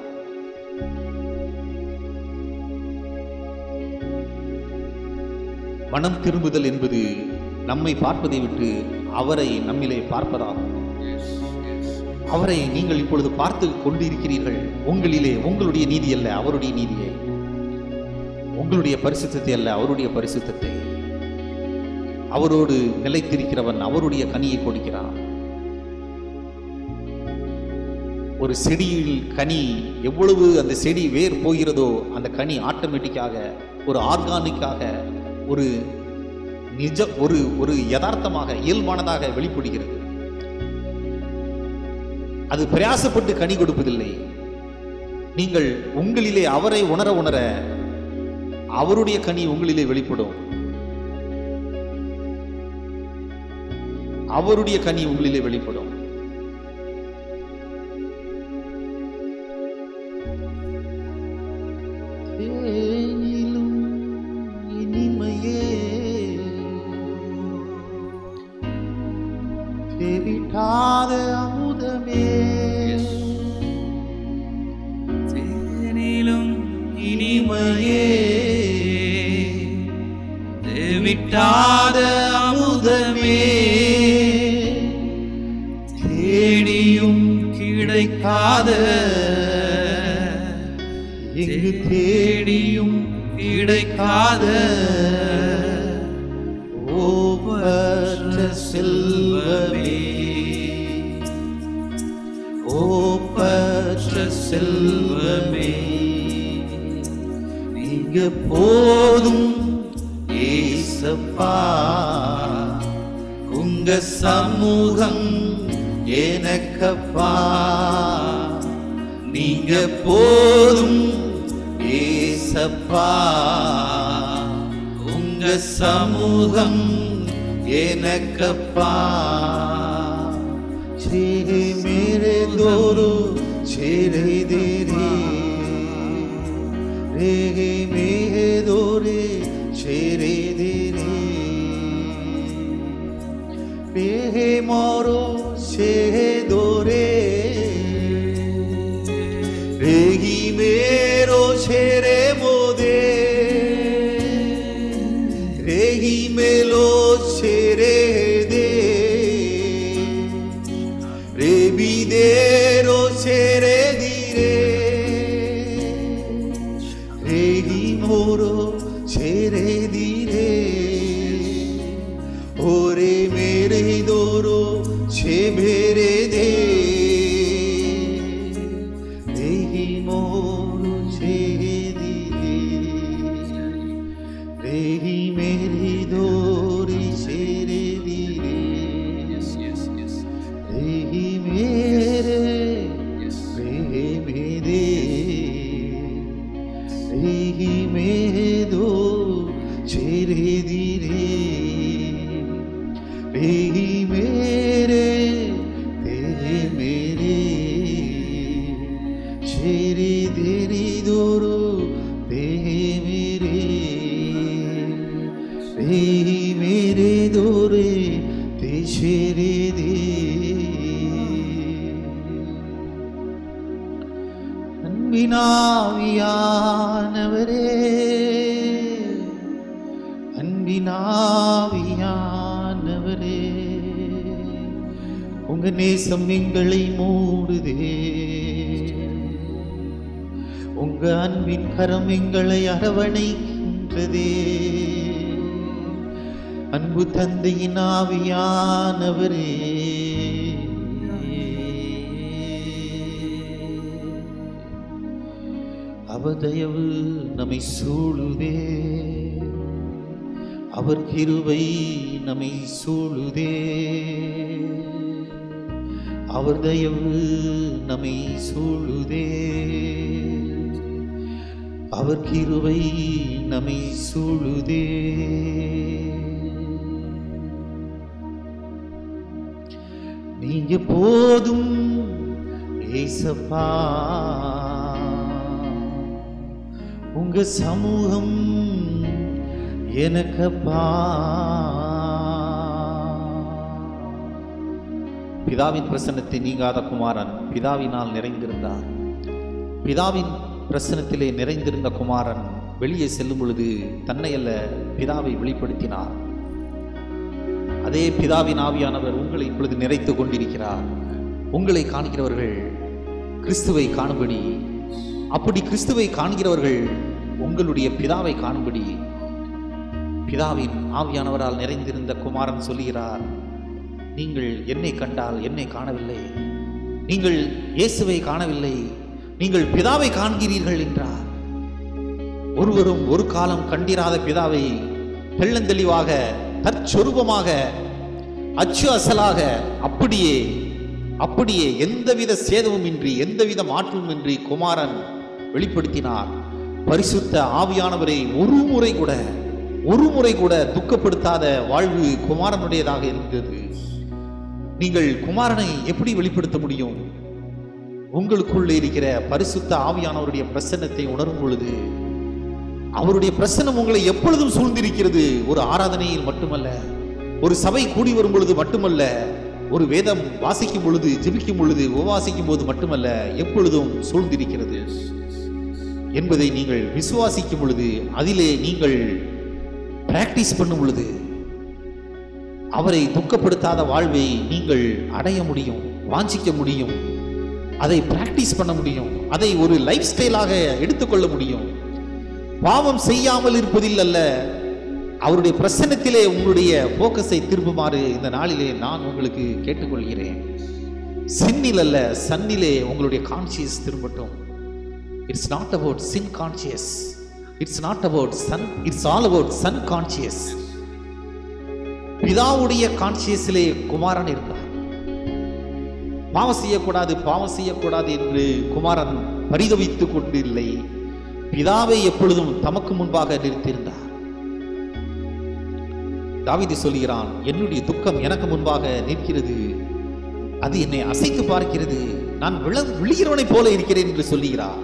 மனம் திரும்புதல் என்பது நம்மை பார்ப்பதை விட்டு அவரை நம்மிலே பார்ப்பதாகும் அவரை நீங்கள் இப்பொழுது பார்த்து கொண்டிருக்கிறீர்கள் உங்களிலே உங்களுடைய நீதி அல்ல அவருடைய நீதியை உங்களுடைய பரிசுத்தத்தை அல்ல அவருடைய பரிசுத்தத்தை அவரோடு நிலைத்திருக்கிறவன் அவருடைய கனியை கொடுக்கிறான் ஒரு செடியில் கனி எவ்வளவு அந்த செடி வேர் போகிறதோ அந்த கனி ஆட்டோமேட்டிக்காக ஒரு ஆர்கானிக்காக ஒரு நிஜ ஒரு ஒரு யதார்த்தமாக இயல்பானதாக வெளிப்படுகிறது அது பிரயாசப்பட்டு கனி கொடுப்பதில்லை நீங்கள் உங்களிலே அவரை உணர உணர அவருடைய கனி உங்களிலே வெளிப்படும் அவருடைய கனி உங்களிலே வெளிப்படும் தேனிலும் இனிமையே தேவிட்டாத அமுதமே தேனிலும் இனிமையே தேவிட்டாத அமுதமே தேடியும் கிடைக்காத எங்கு தேடியும் கிடைக்காத ஓப்பற்ற செல்வமே ஓப்பற்ற செல்வமே நீங்க போதும் ஏசப்பா உங்க சமூகம் எனக்கப்பா நீங்க போதும் ஏசப்பா உங்க சமூகம் எனக்கப்பா छे मेरे दोरो छेरे दे रे रे मेरे दोरे छेरे दे रे पेहे मोरो छे दोरे रेगी मेरो छेरे मोदे रेगी मेलो छेरे दे Revidero sere dire Regi moro sere dire Ore mere doro se bere de Regi moro sere dire Regi mere dori sere dire रेही मेरे प्रेमी दे रेही मेरे दो चेहरे धीरे रेही मेरे तेरे मेरे चेहरे तेरी दोरो ते मेरे रेही मेरे दोरे ते शेरे दे அன்பினாவியானவரே அன்பினாவியானவரே உங்க நேசம் எங்களை மூடுதே உங்க அன்பின் கரம் எங்களை அரவணைக்கின்றதே அன்பு தந்தையின் ஆவியானவரே அவதயவு நம்மை சூழுதே அவர் கிருபை நம்மை சூழுதே அவர் தயவு நம்மை சூழுதே அவர் கிருபை நம்மை சூழுதே நீங்க போதும் ஏசப்பா உங்க சமூகம் எனக்கப்பா பிதாவின் பிரசன்னத்தை நீங்காத குமாரன் பிதாவினால் நிறைந்திருந்தார் பிதாவின் பிரசன்னத்திலே நிறைந்திருந்த குமாரன் வெளியே செல்லும் பொழுது தன்னை அல்ல பிதாவை வெளிப்படுத்தினார் அதே பிதாவின் ஆவியானவர் உங்களை இப்பொழுது நிறைத்து கொண்டிருக்கிறார் உங்களை காண்கிறவர்கள் கிறிஸ்துவை காணும்படி அப்படி கிறிஸ்துவை காண்கிறவர்கள் உங்களுடைய பிதாவை காணும்படி பிதாவின் ஆவியானவரால் நிறைந்திருந்த குமாரன் சொல்லுகிறார் நீங்கள் என்னை கண்டால் என்னை காணவில்லை நீங்கள் இயேசுவை காணவில்லை நீங்கள் பிதாவை காண்கிறீர்கள் என்றார் ஒருவரும் ஒரு காலம் கண்டிராத பிதாவை தெள்ளந்தெளிவாக தற்சொரூபமாக அச்சு அசலாக அப்படியே அப்படியே எந்தவித சேதமும் இன்றி எந்தவித மாற்றமும் இன்றி குமாரன் வெளிப்படுத்தினார் பரிசுத்த ஆவியானவரை ஒரு முறை கூட ஒரு முறை கூட துக்கப்படுத்தாத வாழ்வு குமாரனுடையதாக இருந்தது நீங்கள் குமாரனை எப்படி வெளிப்படுத்த முடியும் உங்களுக்குள்ளே இருக்கிற பரிசுத்த ஆவியானவருடைய பிரசன்னத்தை உணரும் பொழுது அவருடைய பிரசன்னம் உங்களை எப்பொழுதும் சூழ்ந்திருக்கிறது ஒரு ஆராதனையில் மட்டுமல்ல ஒரு சபை கூடி வரும் பொழுது மட்டுமல்ல ஒரு வேதம் வாசிக்கும் பொழுது ஜெபிக்கும் பொழுது உபவாசிக்கும் போது மட்டுமல்ல எப்பொழுதும் சூழ்ந்திருக்கிறது என்பதை நீங்கள் விசுவாசிக்கும் பொழுது அதிலே நீங்கள் பிராக்டிஸ் பண்ணும் பொழுது அவரை துக்கப்படுத்தாத வாழ்வை நீங்கள் அடைய முடியும் வாஞ்சிக்க முடியும் அதை பிராக்டிஸ் பண்ண முடியும் அதை ஒரு லைஃப் ஸ்டைலாக எடுத்துக்கொள்ள முடியும் பாவம் செய்யாமல் இருப்பதில் அல்ல அவருடைய பிரசன்னத்திலே உங்களுடைய போக்கஸை திரும்புமாறு இந்த நாளிலே நான் உங்களுக்கு கேட்டுக்கொள்கிறேன் சின்னில் அல்ல சன்னிலே உங்களுடைய கான்சியஸ் திரும்பட்டும் it's not about sin conscious it's not about son it's all about son conscious பிதாவுடைய கான்சியஸிலே குமாரன் இருந்தார் பாவம் செய்யக்கூடாது பாவம் செய்யக்கூடாது என்று குமாரன் பரிதவித்துக் கொண்டில்லை பிதாவை எப்பொழுதும் தமக்கு முன்பாக நிறுத்தியிருந்தார் தாவீது சொல்கிறான் என்னுடைய துக்கம் எனக்கு முன்பாக நிற்கிறது அது என்னை அசைத்து பார்க்கிறது நான் விழ விழுகிறவனைப் போல இருக்கிறேன் என்று சொல்லுகிறார்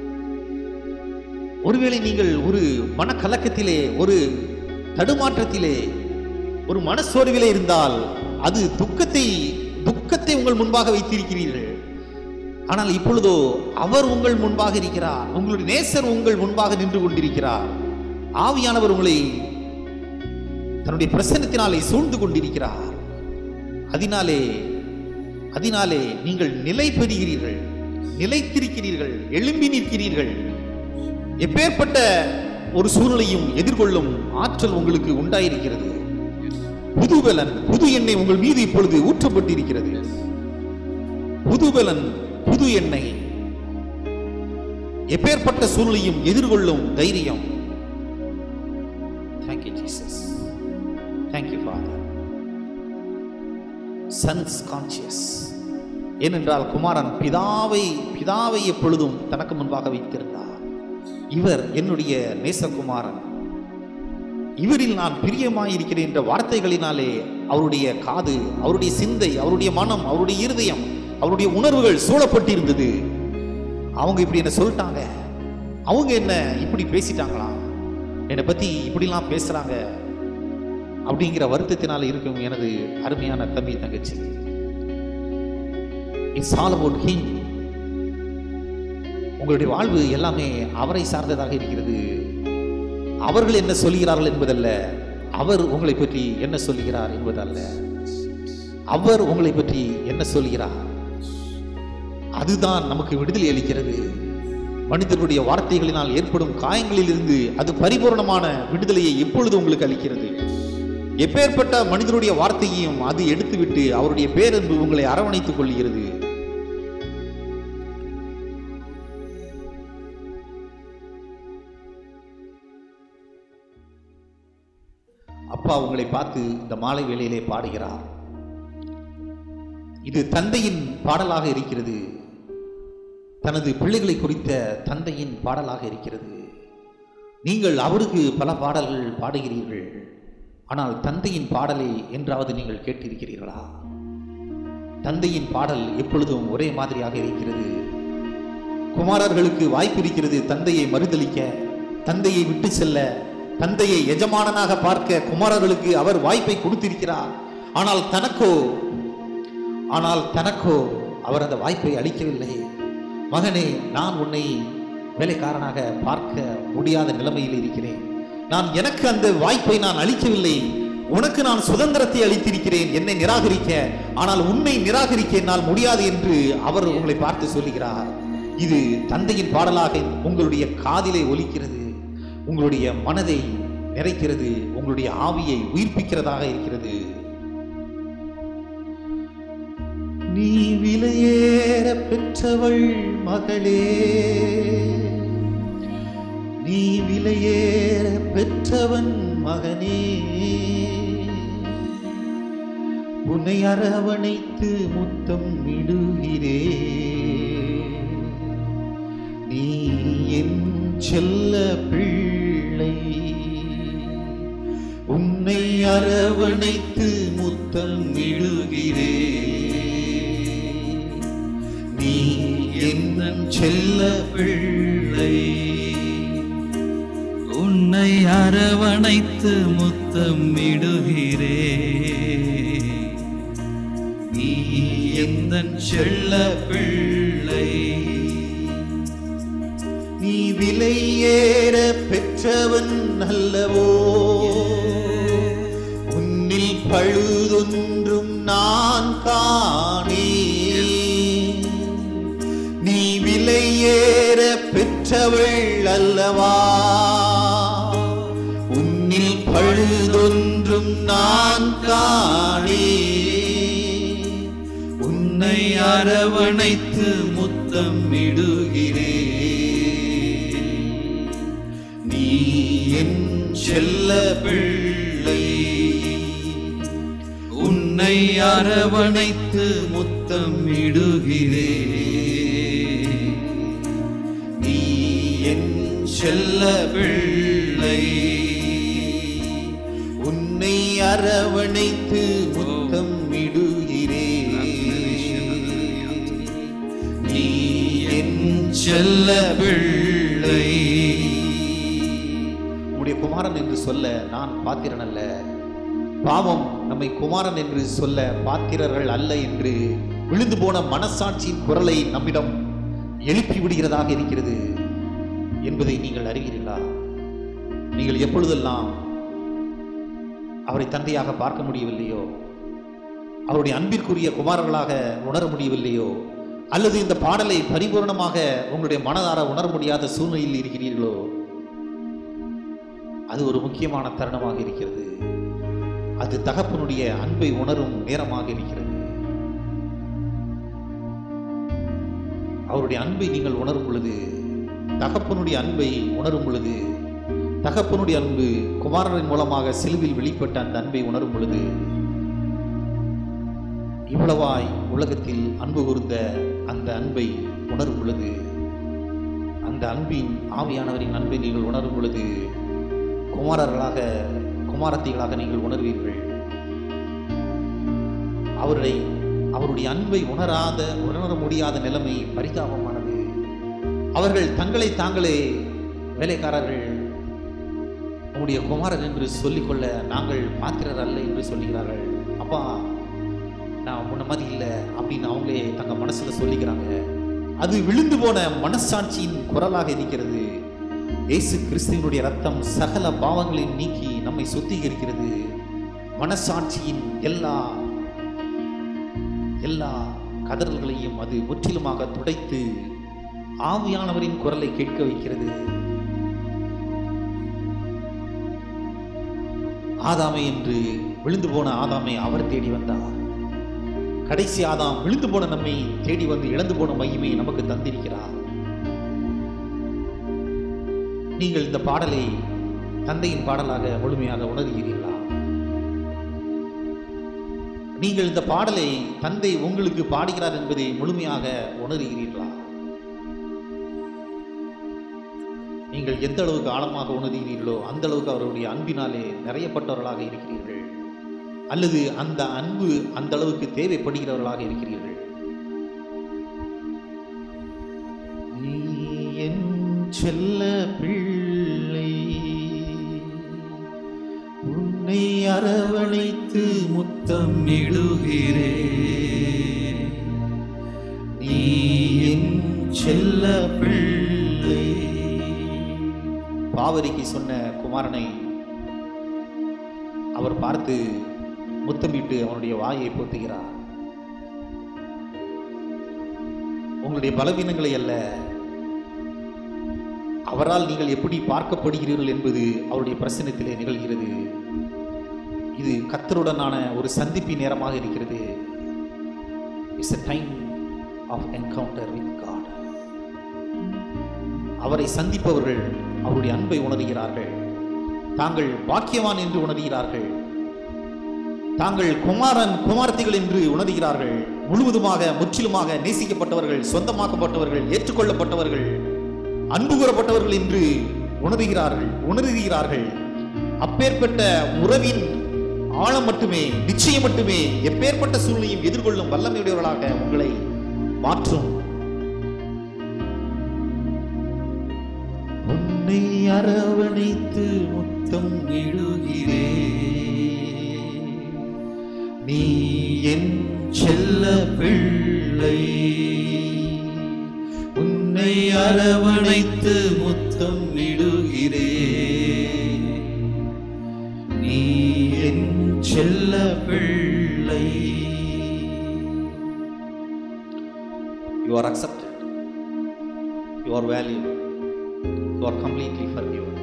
ஒருவேளை நீங்கள் ஒரு மனக்கலக்கத்திலே ஒரு தடுமாற்றத்திலே ஒரு மனசோர்விலே இருந்தால் அது துக்கத்தை துக்கத்தை உங்கள் முன்பாக வைத்திருக்கிறீர்கள் ஆனால் இப்பொழுதோ அவர் உங்கள் முன்பாக இருக்கிறார் உங்களுடைய நேசர் உங்கள் முன்பாக நின்று கொண்டிருக்கிறார் ஆவியானவர் உங்களை தன்னுடைய பிரசன்னத்தினாலே சூழ்ந்து கொண்டிருக்கிறார் அதனாலே அதனாலே நீங்கள் நிலை பெறுகிறீர்கள் நிலைத்திருக்கிறீர்கள் எழும்பி நிற்கிறீர்கள் எப்பேற்பட்ட ஒரு சூழ்நிலையும் எதிர்கொள்ளும் ஆற்றல் உங்களுக்கு உண்டாயிருக்கிறது புதுபலன் புது எண்ணெய் உங்கள் மீது இப்பொழுது ஊற்றப்பட்டிருக்கிறது புதுபலன் புது எண்ணெய் எப்பேற்பட்ட சூழ்நிலையும் எதிர்கொள்ளும் தைரியம் thank you Jesus thank you father sons conscious ஏனென்றால் குமாரன் பிதாவை பிதாவை எப்பொழுதும் தனக்கு முன்பாக வைத்திருந்தார் இவர் என்னுடைய நேசகுமாரன் இவரில் நான் பிரியமாயிருக்கிறேன் என்ற வார்த்தைகளினாலே அவருடைய காது அவருடைய சிந்தை அவருடைய மனம் அவருடைய இருதயம் அவருடைய உணர்வுகள் சூழப்பட்டிருந்தது அவங்க இப்படி என்ன சொல்லிட்டாங்க அவங்க என்ன இப்படி பேசிட்டாங்களா என்னை பத்தி இப்படிலாம் பேசுறாங்க அப்படிங்கிற வருத்தத்தினால இருக்கும் எனது அருமையான தம்பி தங்கச்சி இட்ஸ் ஆல் அபவுட் ஹிம் உங்களுடைய வாழ்வு எல்லாமே அவரை சார்ந்ததாக இருக்கிறது அவர்கள் என்ன சொல்கிறார்கள் என்பதல்ல அவர் உங்களை பற்றி என்ன சொல்கிறார் என்பதல்ல அவர் உங்களை பற்றி என்ன சொல்கிறார் அதுதான் நமக்கு விடுதலை அளிக்கிறது மனிதர்களுடைய வார்த்தைகளினால் ஏற்படும் காயங்களிலிருந்து அது பரிபூரணமான விடுதலையை எப்பொழுது உங்களுக்கு அளிக்கிறது எப்பேற்பட்ட மனிதருடைய வார்த்தையையும் அது எடுத்துவிட்டு அவருடைய பேரன்பு உங்களை அரவணைத்துக் கொள்கிறது அப்பா உங்களை பார்த்து இந்த மாலை வேளையிலே பாடுகிறார் இது தந்தையின் பாடலாக இருக்கிறது தனது பிள்ளைகளை குறித்த தந்தையின் பாடலாக இருக்கிறது நீங்கள் அவருக்கு பல பாடல்கள் பாடுகிறீர்கள் ஆனால் தந்தையின் பாடலை என்றாவது நீங்கள் கேட்டிருக்கிறீர்களா தந்தையின் பாடல் எப்பொழுதும் ஒரே மாதிரியாக இருக்கிறது குமாரர்களுக்கு வாய்ப்பு இருக்கிறது தந்தையை மறுதலிக்க தந்தையை விட்டு செல்ல தந்தையை எஜமானனாக பார்க்க குமாரர்களுக்கு அவர் வாய்ப்பை கொடுத்திருக்கிறார் ஆனால் தனக்கோ ஆனால் தனக்கோ அவர் அந்த வாய்ப்பை அளிக்கவில்லை மகனே நான் உன்னை வேலைக்காரனாக பார்க்க முடியாத நிலைமையில் இருக்கிறேன் நான் எனக்கு அந்த வாய்ப்பை நான் அளிக்கவில்லை உனக்கு நான் சுதந்திரத்தை அளித்திருக்கிறேன் என்னை நிராகரிக்க ஆனால் உன்னை நிராகரிக்க என்னால் முடியாது என்று அவர் உங்களை பார்த்து சொல்லுகிறார் இது தந்தையின் பாடலாக உங்களுடைய காதிலே ஒலிக்கிறது உங்களுடைய மனதை நிறைக்கிறது உங்களுடைய ஆவியை உயிர்ப்பிக்கிறதாக இருக்கிறது நீ விலையேற பெற்றவள் மகளே நீ விலையேற பெற்றவன் மகனே உன்னை அரவணைத்து முத்தம் விடுகிறே நீ என் செல்ல பிள்ளை உன்னை அரவணைத்து முத்தம் விடுகிறே நீ என் செல்ல பிள்ளை உன்னை அரவணைத்து முத்தம் இடுகிறே நீ எந்த செல்ல பிள்ளை நீ விலையேற பெற்றவன் அல்லவோ உன்னில் பழுதொன்றும் நான் காணே நீ விலையேற பெற்றவள் அல்லவா உன்னில் பழுதொன்றும் நான் காணே உன்னை அரவணைத்து முத்தம் இடுகிறே நீ என் செல்ல பிள்ளை உன்னை அரவணைத்து முத்தம் இடுகிறே நீ என் செல்ல பிள்ளை உன்னை அரவணைத்து முத்தம் விடுகிறே நீ என் செல்ல பிள்ளை உம்முடைய குமாரன் என்று சொல்ல நான் பாத்திரன் அல்ல பாவம் நம்மை குமாரன் என்று சொல்ல பாத்திரர்கள் அல்ல என்று விழுந்து போன மனசாட்சியின் குரலை நம்மிடம் எழுப்பி விடுகிறதாக இருக்கிறது என்பதை நீங்கள் அறிவீர்களா நீங்கள் எப்பொழுதெல்லாம் அவரை தந்தையாக பார்க்க முடியவில்லையோ அவருடைய அன்பிற்குரிய குமாரர்களாக உணர முடியவில்லையோ அல்லது இந்த பாடலை பரிபூர்ணமாக உங்களுடைய மனதார உணர முடியாத சூழ்நிலையில் இருக்கிறீர்களோ அது ஒரு முக்கியமான தருணமாக இருக்கிறது அது தகப்பனுடைய அன்பை உணரும் நேரமாக இருக்கிறது அவருடைய அன்பை நீங்கள் உணரும் பொழுது தகப்பனுடைய அன்பை உணரும் பொழுது தகப்பனுடைய அன்பு குமாரனின் மூலமாக சிலுவில் வெளிப்பட்ட அந்த அன்பை உணரும் பொழுது இவ்வளவாய் உலகத்தில் அன்பு கூர்ந்த அந்த அன்பை உணரும் பொழுது அந்த அன்பின் ஆவியானவரின் அன்பை நீங்கள் உணரும் பொழுது குமாரர்களாக குமாரத்திகளாக நீங்கள் உணர்வீர்கள் அவரை அவருடைய அன்பை உணராத உணர முடியாத நிலைமை பரிதாபமானது அவர்கள் தங்களை தாங்களே வேலைக்காரர்கள் உங்களுடைய குமாரர் என்று சொல்லிக்கொள்ள நாங்கள் பாத்திரர் அல்ல என்று சொல்லுகிறார்கள் அப்பா நான் முன்ன மாதிரி இல்லை அப்படின்னு அவங்களே தங்க மனசுல சொல்லிக்கிறாங்க அது விழுந்து போன மனசாட்சியின் குரலாக இருக்கிறது இயேசு கிறிஸ்துவினுடைய ரத்தம் சகல பாவங்களையும் நீக்கி நம்மை சுத்திகரிக்கிறது மனசாட்சியின் எல்லா எல்லா கதறல்களையும் அது முற்றிலுமாக துடைத்து ஆவியானவரின் குரலை கேட்க வைக்கிறது ஆதாமை என்று விழுந்து போன ஆதாமை அவர் தேடி வந்தார் கடைசி ஆதாம் விழுந்து போன நம்மை தேடி வந்து இழந்து போன மகிமையை நமக்கு தந்திருக்கிறார் நீங்கள் இந்த பாடலை தந்தையின் பாடலாக முழுமையாக உணர்கிறீர்களா நீங்கள் இந்த பாடலை தந்தை உங்களுக்கு பாடுகிறார் என்பதை முழுமையாக உணர்கிறீர்களா நீங்கள் எந்த அளவுக்கு ஆழமாக உணர்கிறீர்களோ அந்த அளவுக்கு அவருடைய அன்பினாலே நிறையப்பட்டவர்களாக இருக்கிறீர்கள் அல்லது அந்த அன்பு அந்த அளவுக்கு தேவைப்படுகிறவர்களாக இருக்கிறீர்கள் நீ என் செல்ல பிள்ளை உன்னை அரவணைத்து முத்தம் இடுகிறே நீ என் செல்ல பிள்ளை பாவரிக்கு சொன்ன குமாரனை அவர் பார்த்து முத்தமிட்டு அவனுடைய வாயை பொத்துகிறார் உங்களுடைய பலவீனங்களை அல்ல அவரால் நீங்கள் எப்படி பார்க்கப்படுகிறீர்கள் என்பது அவருடைய பிரசனத்திலே நிகழ்கிறது இது கத்தருடனான ஒரு சந்திப்பின் நேரமாக இருக்கிறது it's a time of encounter with God அவரை சந்திப்பவர்கள் அவருடைய அன்பை உணர்கிறார்கள் தாங்கள் பாக்கியவான் என்று உணர்கிறார்கள் தாங்கள் குமாரன் குமார்த்திகள் என்று உணர்கிறார்கள் முழுவதுமாக முற்றிலுமாக நேசிக்கப்பட்டவர்கள் சொந்தமாக்கப்பட்டவர்கள் ஏற்றுக்கொள்ளப்பட்டவர்கள் அன்பு கூறப்பட்டவர்கள் என்று உணர்கிறார்கள் உணர்கிறார்கள் அப்பேற்பட்ட உறவின் ஆழம் மட்டுமே நிச்சயம் மட்டுமே எப்பேற்பட்ட சூழ்நிலையும் எதிர்கொள்ளும் வல்லமையுடையவர்களாக உங்களை மாற்றும் உன்னை அரவணைத்து முத்தம் இடுகிறே நீ என் செல்ல பிள்ளை உன்னை அரவணைத்து முத்தம் இடுகிறே நீ என் செல்ல பிள்ளை You are accepted. You are valued. You are completely forgiven.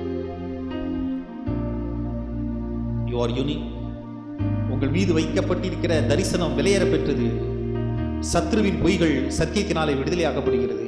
You are unique. உங்கள் மீது வைக்கப்பட்டிருக்கிற தரிசனம் விலையேற பெற்றது சத்ருவின் பொய்கள் சத்தியத்தினாலே விடுதலையாக்கப்படுகிறது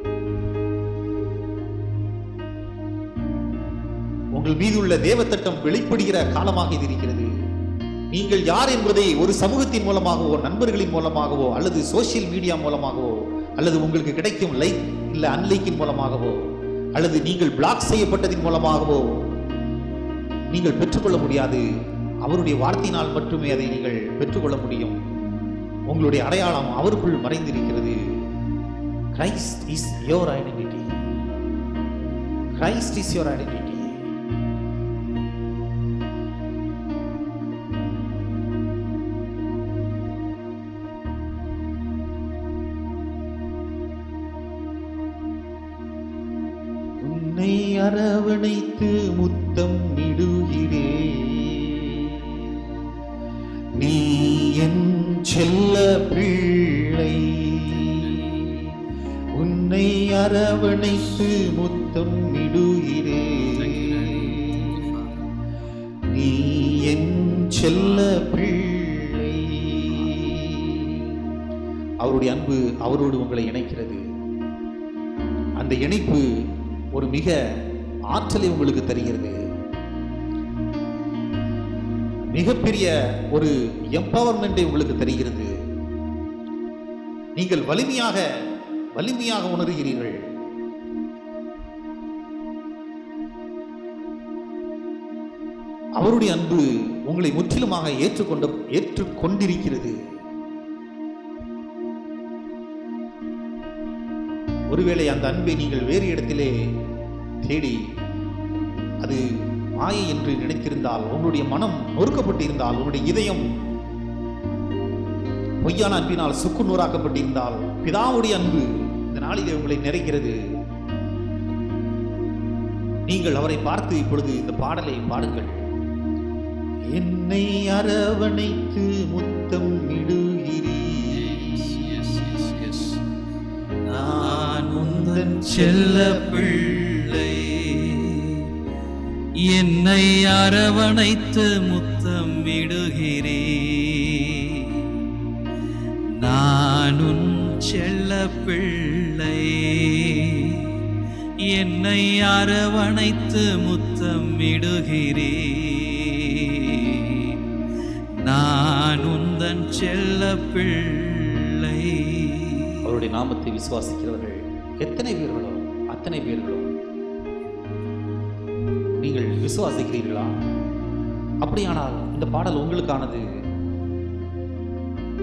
உங்கள் மீது உள்ள தேவத்தட்டம் வெளிப்படுகிற காலமாக இது இருக்கிறது நீங்கள் யார் என்பதை ஒரு சமூகத்தின் மூலமாகவோ நண்பர்களின் மூலமாகவோ அல்லது சோஷியல் மீடியா மூலமாகவோ அல்லது உங்களுக்கு கிடைக்கும் லைக் இல்ல அன்லைக்கின் மூலமாகவோ அல்லது நீங்கள் பிளாக் செய்யப்பட்டதின் மூலமாகவோ நீங்கள் பெற்றுக்கொள்ள முடியாது அவருடைய வார்த்தையினால் மட்டுமே அதை நீங்கள் பெற்றுக்கொள்ள முடியும் உங்களுடைய அடையாளம் அவருக்குள் மறைந்திருக்கிறது Christ is your identity Christ is your identity உன்னை அரவணைத்து முத்தம் இடுகிறே நீ என் செல்ல பிள்ளை உன்னை அரவணைத்து முத்தம் இடுகிறே நீ என் செல்ல பிள்ளை அவருடைய அன்பு அவரோடு உங்களை இணைக்கிறது அந்த இணைப்பு ஒரு மிக ஆற்றலை உங்களுக்கு தருகிறது மிகப்பெரிய ஒரு எம்பவர்மெண்டை உங்களுக்கு தருகிறது நீங்கள் வலிமையாக வலிமையாக உணர்கிறீர்கள் அவருடைய அன்பு உங்களை முற்றிலுமாக ஏற்றுக்கொண்ட ஏற்றுக்கொண்டிருக்கிறது ஒருவேளை அந்த அன்பை நீங்கள் வேறு இடத்திலே தேடி அது மாயை என்று நினைத்திருந்தால் உங்களுடைய மனம் நொறுக்கப்பட்டிருந்தால் உங்களுடைய இதயம் பொய்யான அன்பினால் சுக்கு நூறாக்கப்பட்டிருந்தால் பிதாவுடைய அன்பு இந்த நாளிலே உங்களை நிறைக்கிறது நீங்கள் அவரை பார்த்து இப்பொழுது இந்த பாடலை பாடுங்கள் என்னை அரவணைத்து முத்தம் இடுகிறீ நான் உந்தன் செல்ல பிள்ளை என்னை அரவணைத்து முத்தம் விடுகிறே நான் உன் செல்ல பிள்ளை என்னை அரவணைத்து முத்தம் விடுகிறே நான் உந்தன் செல்ல பிள்ளை அவருடைய நாமத்தை விசுவாசிக்கிறவர்கள் எத்தனை பேர்களோ அத்தனை பேர்களோ நீங்கள் விசுவாசிக்கிறீர்களா அப்படியானால் இந்த பாடல் உங்களுக்கானது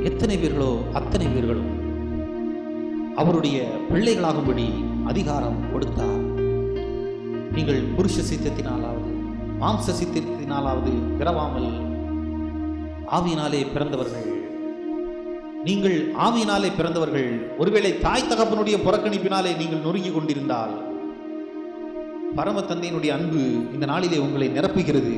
எத்தனை பேர்களோ அத்தனை பேர்களும் அவருடைய பிள்ளைகளாகும்படி அதிகாரம் கொடுத்தார் நீங்கள் புருஷ சித்தத்தினாலாவது மாம்ச சித்தத்தினாலாவது பிறவாமல் ஆவியினாலே பிறந்தவர்கள் நீங்கள் ஆவியினாலே பிறந்தவர்கள் ஒருவேளை தாய் தகப்பனுடைய புறக்கணிப்பினாலே நீங்கள் நொறுங்கி கொண்டிருந்தால் பரம தந்தையினுடைய அன்பு இந்த நாளிலே உங்களை நிரப்புகிறது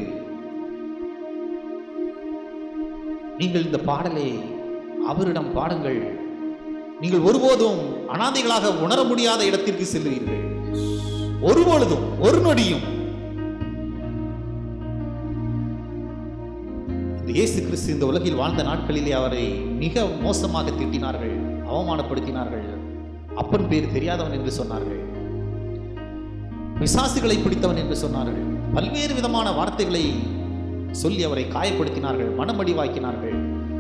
நீங்கள் இந்த பாடலை அவரிடம் பாடுங்கள் நீங்கள் ஒருபோதும் அனாதைகளாக உணர முடியாத இடத்திற்கு செல்லுவீர்கள் ஒருபொழுதும் ஒரு நொடியும் இந்த இயேசு கிறிஸ்து இந்த உலகில் வாழ்ந்த நாட்களிலே அவரை மிக மோசமாக திட்டினார்கள் அவமானப்படுத்தினார்கள் அப்பன் பேர் தெரியாதவன் என்று சொன்னார்கள் பிசாசுகளை பிடித்தவன் என்று சொன்னார்கள் பல்வேறு விதமான வார்த்தைகளை சொல்லி அவரை காயப்படுத்தினார்கள் மனமடிவாக்கினார்கள்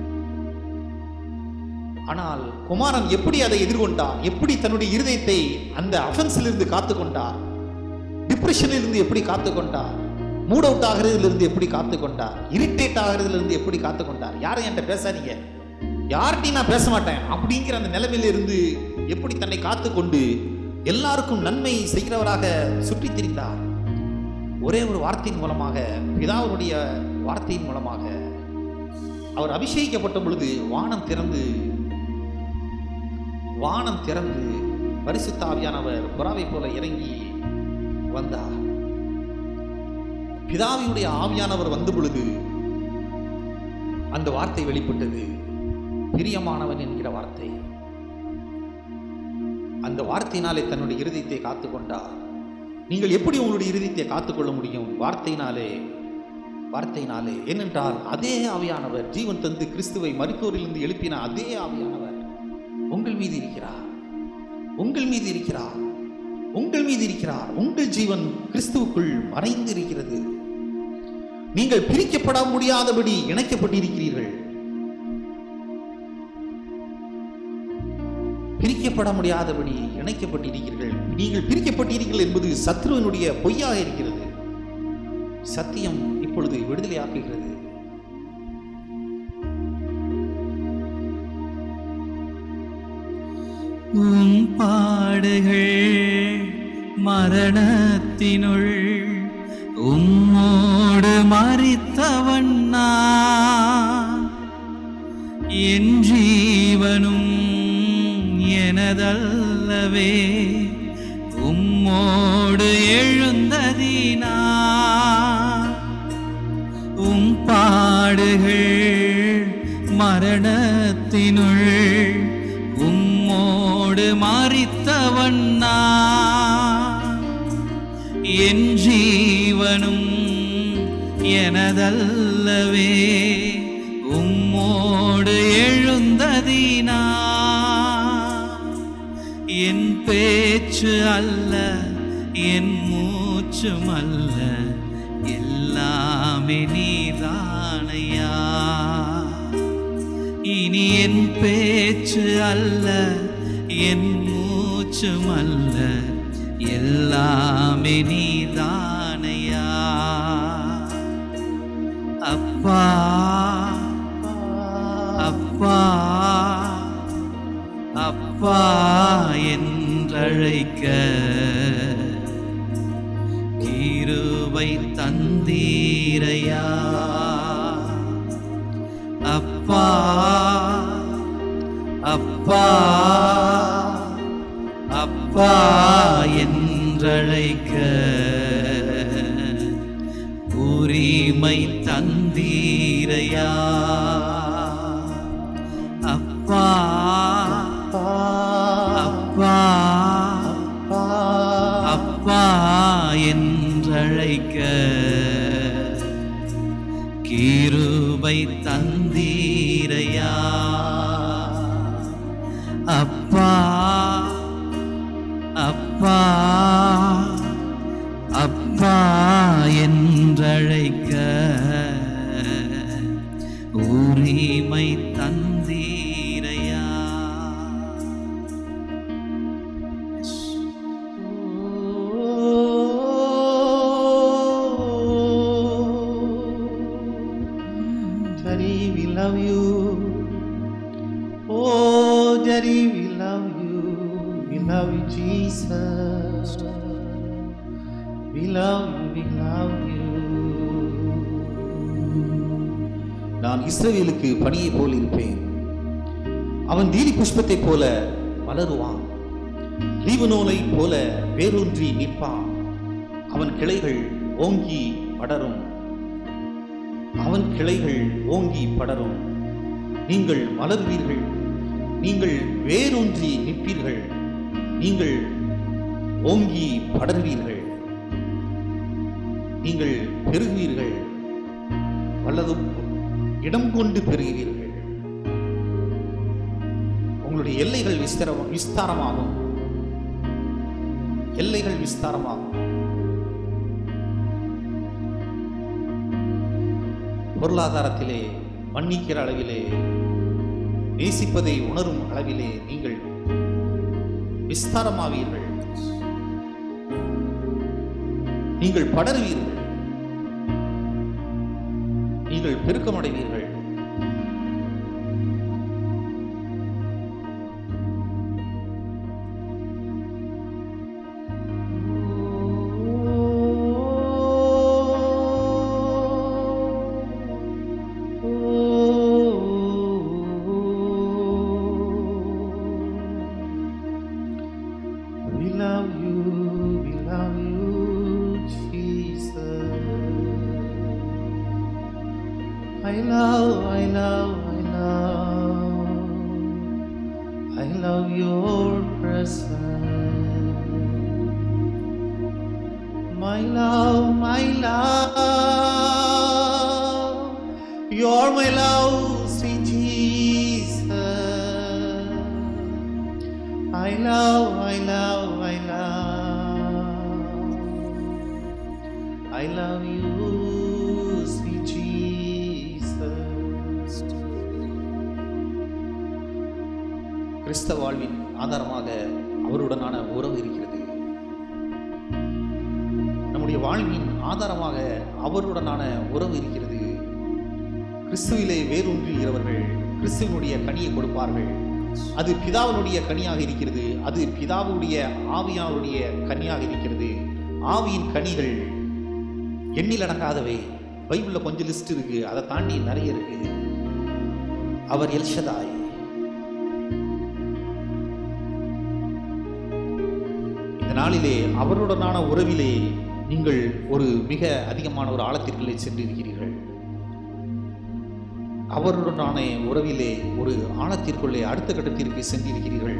ஆனால் குமாரன் எப்படி அதை எதிர்கொண்டார் எப்படி தன்னுடைய இருதயத்தை அந்த அஃபென்ஸிலிருந்து காத்து கொண்டார் டிப்ரெஷனில் இருந்து எப்படி காத்து கொண்டார் மூட் அவுட் ஆகிறதிலிருந்து எப்படி காத்து கொண்டார் இரிட்டேட் ஆகிறதிலிருந்து எப்படி காத்து கொண்டார் யாரும் என்கிட்ட பேசாதீங்க யார்கிட்டையும் நான் பேச மாட்டேன் அப்படிங்கிற அந்த நிலைமையில இருந்து எப்படி தன்னை காத்து கொண்டு எல்லாருக்கும் நன்மை செய்கிறவராக சுற்றித் திரிந்தார் ஒரே ஒரு வார்த்தையின் மூலமாக பிதாவுடைய வார்த்தையின் மூலமாக அவர் அபிஷேகிக்கப்பட்ட பொழுது வானம் திறந்து வானம் திறந்து பரிசுத்த ஆவியானவர் புறாவை போல இறங்கி வந்தார் பிதாவினுடைய ஆவியானவர் வந்த பொழுது அந்த வார்த்தை வெளிப்பட்டது பிரியமானவன் என்கிற வார்த்தை அந்த வார்த்தையினாலே தன்னுடைய இருதயத்தை காத்து கொண்டார் நீங்கள் எப்படி உங்களுடைய இருதயத்தை காத்துக்கொள்ள முடியும் வார்த்தையினாலே வார்த்தையினாலே ஏனென்றால் அதே ஆவியானவர் ஜீவன் தந்து கிறிஸ்துவை மருத்துவரிலிருந்து எழுப்பின அதே ஆவியானவர் உங்கள் மீது இருக்கிறார் உங்கள் மீது இருக்கிறார் உங்கள் மீது இருக்கிறார் உங்கள் ஜீவன் கிறிஸ்துவுக்குள் மறைந்து இருக்கிறது நீங்கள் பிரிக்கப்பட முடியாதபடி இணைக்கப்பட்டிருக்கிறீர்கள் பிரிக்கப்பட முடியாதபடி இணைக்கப்பட்டிருக்கிறீர்கள் நீங்கள் பிரிக்கப்பட்டீர்கள் என்பது சத்ருவினுடைய பொய்யாக இருக்கிறது சத்தியம் இப்பொழுது விடுதலையாக்குகிறது உன் பாடுகள் மரணத்தினுள் உம்மோடு மறித்தவன் நான் என் ஜீவனும் எனதல்லவே உம்மோடு எழுந்ததினா உம் பாடுகள் மரணத்தினுள் உம்மோடு மறித்தவன் நான் என் ஜீவனும் எனதல்லவே உம்மோடு எழுந்ததினா என் பேச்சு அல்ல என் மூச்சும் அல்ல எல்லாமே நீதானையா இனி என் பேச்சு அல்ல என் மூச்சும் அல்ல எல்லாமே நீதானையா அப்பா அப்பா அப்பா என்றழைக்க கிருபை தந்தீரையா அப்பா அப்பா அப்பா என்றழைக்க உரிமை தந்தீரையா அப்பா அப்பா அப்பா என்றழைக்க கிருபை தந்தீரையா அப்பா அப்பா அப்பா என்றழைக்க உரிமை தந்தீரையா love you, Jesus. We love you, we love you. நான் இஸ்ரவேலுக்கு பணியைப் போல் இருப்பேன் அவன் தீலி புஷ்பத்தைப் போல மலருவான் லீவனோலை போல வேரூன்றி நிற்பான் அவன் கிளைகள் ஓங்கி படரும் அவன் கிளைகள் ஓங்கி படரும் நீங்கள் மலர்வீர்கள் நீங்கள் வேரூன்றி நிற்பீர்கள் நீங்கள் ஓங்கி படர்வீர்கள் நீங்கள் பெருகுவீர்கள் வல்லதும் இடம் கொண்டு பெறுகிறீர்கள் உங்களுடைய எல்லைகள் விஸ்தர விஸ்தாரமாகும் எல்லைகள் விஸ்தாரமாகும் பொருளாதாரத்திலே மன்னிக்கிற அளவிலே நேசிப்பதை உணரும் அளவிலே நீங்கள் விஸ்தாரமாவீர்கள் நீங்கள் படருவீர்கள் நீங்கள் பெருக்கமடைவீர்கள் We love you, we love you, Jesus. I love, I love, I love, I love your presence. My love, my love, you're my love, sweet Jesus. I love, I love, I love, I love you, sweet Jesus. கிறிஸ்தவ வாழ்வின் ஆதாரமாக அவருடனான உறவு இருக்கிறது நம்முடைய வாழ்வின் ஆதாரமாக அவருடனான உறவு இருக்கிறது கிறிஸ்துவிலே வேரூன்றுகிறவர்கள் கிறிஸ்துவனுடைய கனியை கொடுப்பார்கள் அது பிதாவினுடைய கனியாக இருக்கிறது அது பிதாவுடைய ஆவியாருடைய கனியாக இருக்கிறது ஆவியின் கனிகள் எண்ணில் அடங்காதவை பைபிள்ல கொஞ்சம் லிஸ்ட் இருக்கு அதை தாண்டி நிறைய இருக்கு அவர் எல்ஷதாய் இந்த நாளிலே அவருடனான உறவிலே நீங்கள் ஒரு மிக அதிகமான ஒரு ஆழத்திற்குள்ளே சென்றிருக்கிறீர்கள் அவருடனான உறவிலே ஒரு ஆழத்திற்குள்ளே அடுத்த கட்டத்திற்கு சென்றிருக்கிறீர்கள்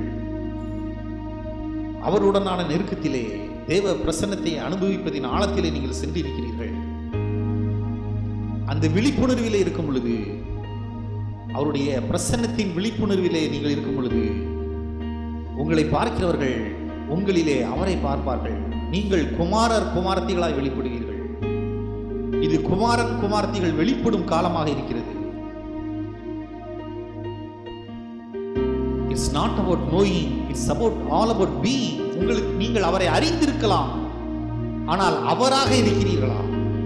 அவருடனான நெருக்கத்திலே தேவ பிரசன்னத்தை அனுபவிப்பதின் ஆழத்திலே நீங்கள் சென்றிருக்கிறீர்கள் அந்த விழிப்புணர்விலே இருக்கும் பொழுது அவருடைய பிரசன்னத்தின் விழிப்புணர்விலே நீங்கள் இருக்கும் பொழுது உங்களை பார்க்கிறவர்கள் உங்களிலே அவரை பார்ப்பார்கள் நீங்கள் குமாரர் குமாரத்திகளாய் வெளிப்படுவீர்கள் இது குமாரன் குமாரத்திகள் வெளிப்படும் காலமாக இருக்கிறது it's not about knowing it's about all about being உங்களுக்கு நீங்கள் அவரை அறிந்திருக்கலாம் ஆனால் அவராக இருக்கிறீர்களா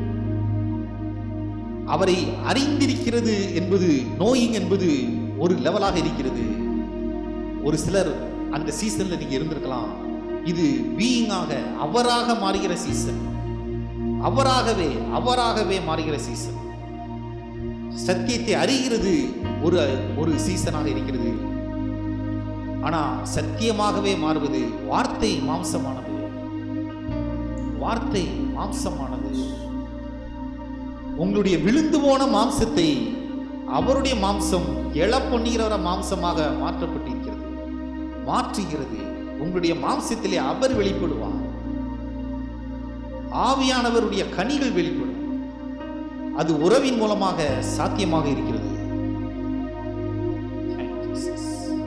அவரை அறிந்திருக்கிறது என்பது நோயிங் என்பது ஒரு லெவலாக இருக்கிறது ஒரு சிலர் அந்த சீசன்ல நீங்க இருந்திருக்கலாம் இது பீயிங்காக அவராக மாறுகிற சீசன் அவராகவே அவராகவே மாறுகிற சீசன் சத்தியத்தை அறிகிறது ஒரு ஒரு சீசனாக இருக்கிறது ஆனா சத்தியமாகவே மாறுவது வார்த்தை மாம்சமானது வார்த்தை மாம்சமானது உங்களுடைய விழுந்து போன மாம்சத்தை அவருடைய மாம்சம் எழ பண்ணுகிற மாம்சமாக மாற்றப்பட்டிருக்கிறது மாற்றுகிறது உங்களுடைய மாம்சத்திலே அவர் வெளிப்படுவார் ஆவியானவருடைய கனிகள் வெளிப்படும் அது உறவின் மூலமாக சாத்தியமாக இருக்கிறது Thank you, Jesus.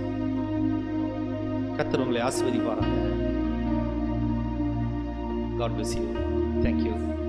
கர்த்தர் உங்களை ஆசீர்வதிப்பாராங்க God bless you thank you